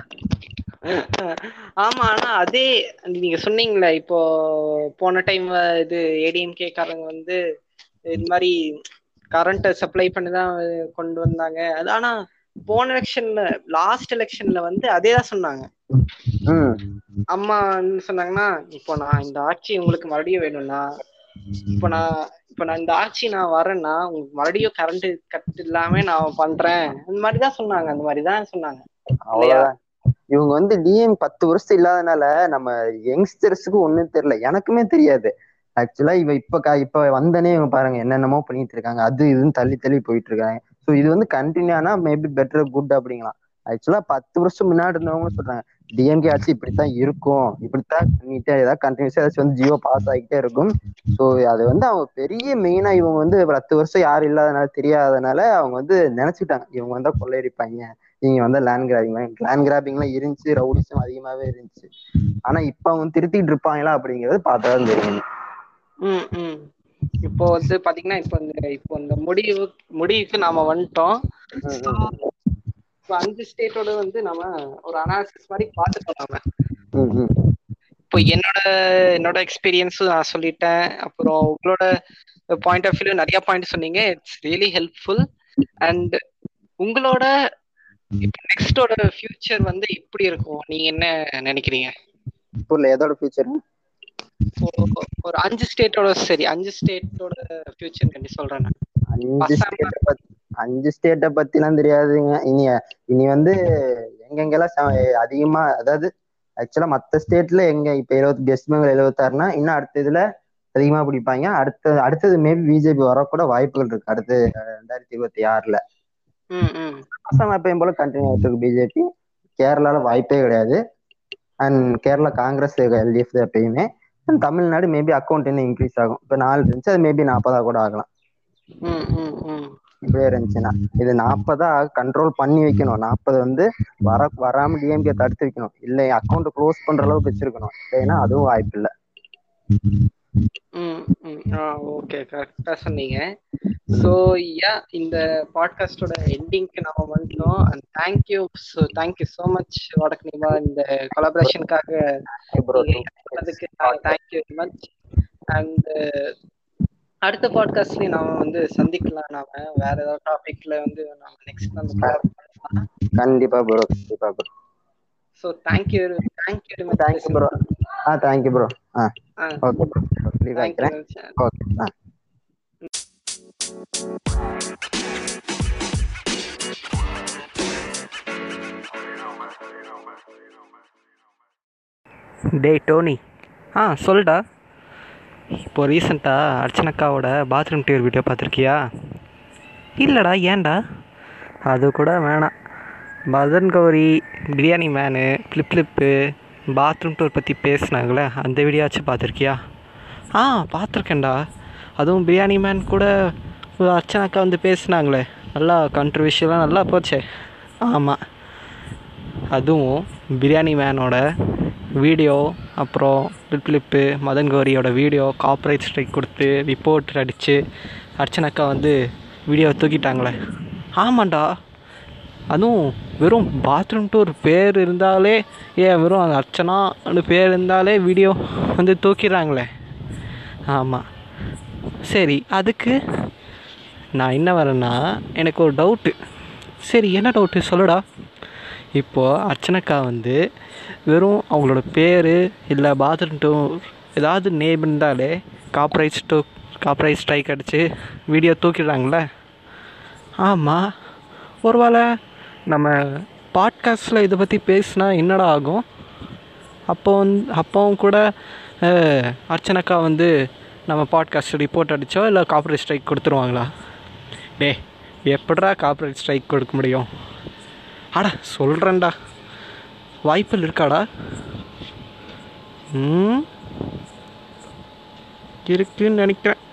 ஆமா ஆனா அதே நீங்க சொன்னீங்களே இப்போ போன டைம் இது ஏடிஎம்கே காரங்க வந்து இது மாதிரி கரண்ட் சப்ளை பண்ணி தான் கொண்டு வந்தாங்க அது ஆனா போன எலெக்ஷன்ல லாஸ்ட் எலெக்ஷன்ல வந்து அதே தான் சொன்னாங்க ம் அம்மா என்ன சொன்னாங்கன்னா இப்போ நான் இந்த ஆட்சி உங்களுக்கு மறுபடியும் வேணும்னா இப்போ நான் இப்போ நான் இந்த ஆட்சி நான் வரேன்னா உங்களுக்கு மறுபடியும் கரண்ட் கட் இல்லாம நான் பண்றேன் அந்த மாதிரி தான் சொன்னாங்க அந்த மாதிரி தான் சொன்னாங்க அவ்வளவுதான் இவங்க வந்து டிஎம் பத்து வருஷம் இல்லாதனால நம்ம யங்ஸ்டர்ஸுக்கு ஒண்ணும் தெரியல எனக்குமே தெரியாது ஆக்சுவலா இவ இப்ப கா- இப்ப வந்தனே இவங்க பாருங்க என்னென்னமோ பண்ணிட்டு இருக்காங்க அது இதுன்னு தள்ளி தள்ளி போயிட்டு இருக்காங்க ஸோ இது வந்து கண்டினியூ ஆனா மேபி பெட்டர் குட் அப்படிங்களாம் ஆக்சுவலா பத்து வருஷம் முன்னாடி இருந்தவங்க சொல்றாங்க டிஎம்கே ஆட்சி இப்படித்தான் இருக்கும் இப்படித்தான் நீட்டா ஏதாவது கண்டினியூஸா ஏதாச்சும் வந்து ஜியோ பாஸ் ஆகிட்டே இருக்கும் ஸோ அது வந்து அவங்க பெரிய மெயினா இவங்க வந்து பத்து வருஷம் யாரும் இல்லாதனால தெரியாதனால அவங்க வந்து நினைச்சுட்டாங்க இவங்க வந்தா கொள்ளையடிப்பாங்க நீங்க வந்து லேண்ட் கிராபிங் லேண்ட் கிராபிங் எல்லாம் இருந்துச்சு ரவுடிசம் அதிகமாவே இருந்துச்சு ஆனா இப்ப அவங்க திருத்திட்டு இருப்பாங்களா அப்படிங்கறது பார்த்தா தான் தெரியும் ம் ம் இப்போ வந்து பாத்தீங்கன்னா இப்போ இந்த இப்போ இந்த முடிவு முடிவுக்கு நாம வந்துட்டோம் So, இப்போ அஞ்சு ஸ்டேட்டோட வந்து நம்ம ஒரு அனாலிசிஸ் மாதிரி பார்த்துட்டோம் நாம ம், ம். இப்போ என்னோட என்னோட எக்ஸ்பீரியன்ஸும் நான் சொல்லிட்டேன் அப்புறம் உங்களோட பாயிண்ட் ஆஃப் வியூ நிறைய பாயிண்ட் சொன்னீங்க இட்ஸ் ரியலி ஹெல்ப்ஃபுல் அண்ட் உங்களோட இப்போ நெக்ஸ்டோட ஃபியூச்சர் வந்து எப்படி இருக்கும் நீங்க என்ன நினைக்கிறீங்க புரியல எதோட ஃபியூச்சர் இப்போ ஒரு அஞ்சு ஸ்டேட்டோட சரி அஞ்சு ஸ்டேட்டோட ஃபியூச்சர் கண்டி சொல்றேன் நான் அஞ்சு அசாம் ஸ்டேட்டை பத்தி அஞ்சு ஸ்டேட்டை பத்திலாம் தெரியாதுங்க இனி இனி வந்து எங்கெங்கெல்லாம் ச- அதிகமா அதாவது ஆக்சுவலா மத்த ஸ்டேட்ல எங்க இப்ப எழுபத்தி வெஸ்ட் பெங்கால் எழுபத்தாறுனா இன்னும் அடுத்த இதுல அதிகமா பிடிப்பாங்க அடுத்த அடுத்தது மேபி பிஜேபி வரக்கூட வாய்ப்புகள் இருக்கு அடுத்து அஹ், ரெண்டாயிரத்தி இருபத்தி ஆறுல ம் ம் அசாம் எப்பயும் போல கண்டினியூ ஆயிட்டு இருக்கு பிஜேபி கேரளால வாய்ப்பே கிடையாது அண்ட் கேரளா காங்கிரஸ் எல்டிஎஃப் எப்பயுமே And தமிழ்நாடு மேபி அக்கௌண்ட் இன்னும் இன்க்ரீஸ் ஆகும் இப்போ நாலு இருந்துச்சு அது மேபி நாற்பதா கூட ஆகலாம் ம் ம் ம் இப்படியே இருந்துச்சுன்னா இது நாற்பதா கண்ட்ரோல் பண்ணி வைக்கணும் நாற்பது வந்து வர வராம டிஎம்கே தடுத்து வைக்கணும் இல்லை அக்கௌண்ட் க்ளோஸ் பண்ற அளவுக்கு வச்சிருக்கணும் இல்லைன்னா அதுவும் வாய்ப்பு இல்லை ம் ம் ஆ ஓகே கரெக்டாக சொன்னீங்க ஸோ யா இந்த பாட்காஸ்டோட எண்டிங்க்கு நாம வந்துட்டோம் and thank you so thank you so much வடக்கணிவா இந்த கொலாபரேஷனுக்காக ப்ரோ அதுக்கு தேங்க்யூ வெரி மச் அண்ட் அடுத்த பாட்காஸ்ட்லயும் நாம வந்து சந்திக்கலாம் நாம வேற ஏதாவது டாபிக்ல வந்து நாம நெக்ஸ்ட் நம்ம cover பண்ணலாம் கண்டிப்பா ப்ரோ கண்டிப்பா bro so thank you thank you very much thank you bro ஆ தேங்க்யூ ப்ரோ ஆ ஓகே ப்ரோ லீவ் தேங்க்யூ ஆகிக்கிறேன் ஓகே ஆ டேய் டோனி ஆ சொல்டா இப்போ ரீசெண்டாக அர்ச்சனக்காவோட பாத்ரூம் டூர் வீடியோ பார்த்துருக்கியா இல்லைடா ஏன்டா அது கூட வேணாம் Madan Gowri biryani man flip flip bathroom tour பற்றி பேசுனாங்களே அந்த வீடியோச்சும் பார்த்துருக்கியா ஆ பார்த்துருக்கேன்டா அதுவும் பிரியாணி மேன் கூட ஒரு அர்ச்சனாக்கா வந்து பேசுனாங்களே நல்லா கண்ட்ரவர்ஷியலாக நல்லா போச்சே ஆமாம் அதுவும் பிரியாணி மேனோட வீடியோ அப்புறம் ஃபிளிப்பு மதன் கௌரியோட வீடியோ காப்பரேட் ஸ்ட்ரைக் கொடுத்து ரிப்போர்ட் அடித்து அர்ச்சனாக்கா வந்து வீடியோ தூக்கிட்டாங்களே ஆமாண்டா அதுவும் வெறும் பாத்ரூம் டூர் பேர் இருந்தாலே ஏன் வெறும் அந்த அர்ச்சனான்னு பேர் இருந்தாலே வீடியோ வந்து தூக்கிடுறாங்களே ஆமாம் சரி அதுக்கு நான் என்ன வரேன்னா எனக்கு ஒரு டவுட்டு சரி என்ன டவுட்டு சொல்லுடா இப்போது அர்ச்சனக்கா வந்து வெறும் அவங்களோட பேர் இல்லை பாத்ரூம் டூர் ஏதாவது நேம் இருந்தாலே காப்ரைட் ஸ்டோ காப்ரைட் ஸ்ட்ரைக் அடித்து வீடியோ தூக்கிடுறாங்களே ஆமாம் ஒருவேளை நம்ம பாட்காஸ்ட்டில் இதை பற்றி பேசினா என்னடா ஆகும் அப்போ வந்து அப்போவும் கூட அஹ், அர்ச்சனக்கா வந்து நம்ம பாட்காஸ்ட் ரிப்போர்ட் அடித்தோ இல்லை காப்பரேட் ஸ்ட்ரைக் கொடுத்துருவாங்களா டே எப்படிடா காப்பரேட் ஸ்ட்ரைக் கொடுக்க முடியும் அடா சொல்கிறேன்டா வாய்ப்புகள் இருக்காடா ம் இருக்குன்னு நினைக்கிறேன்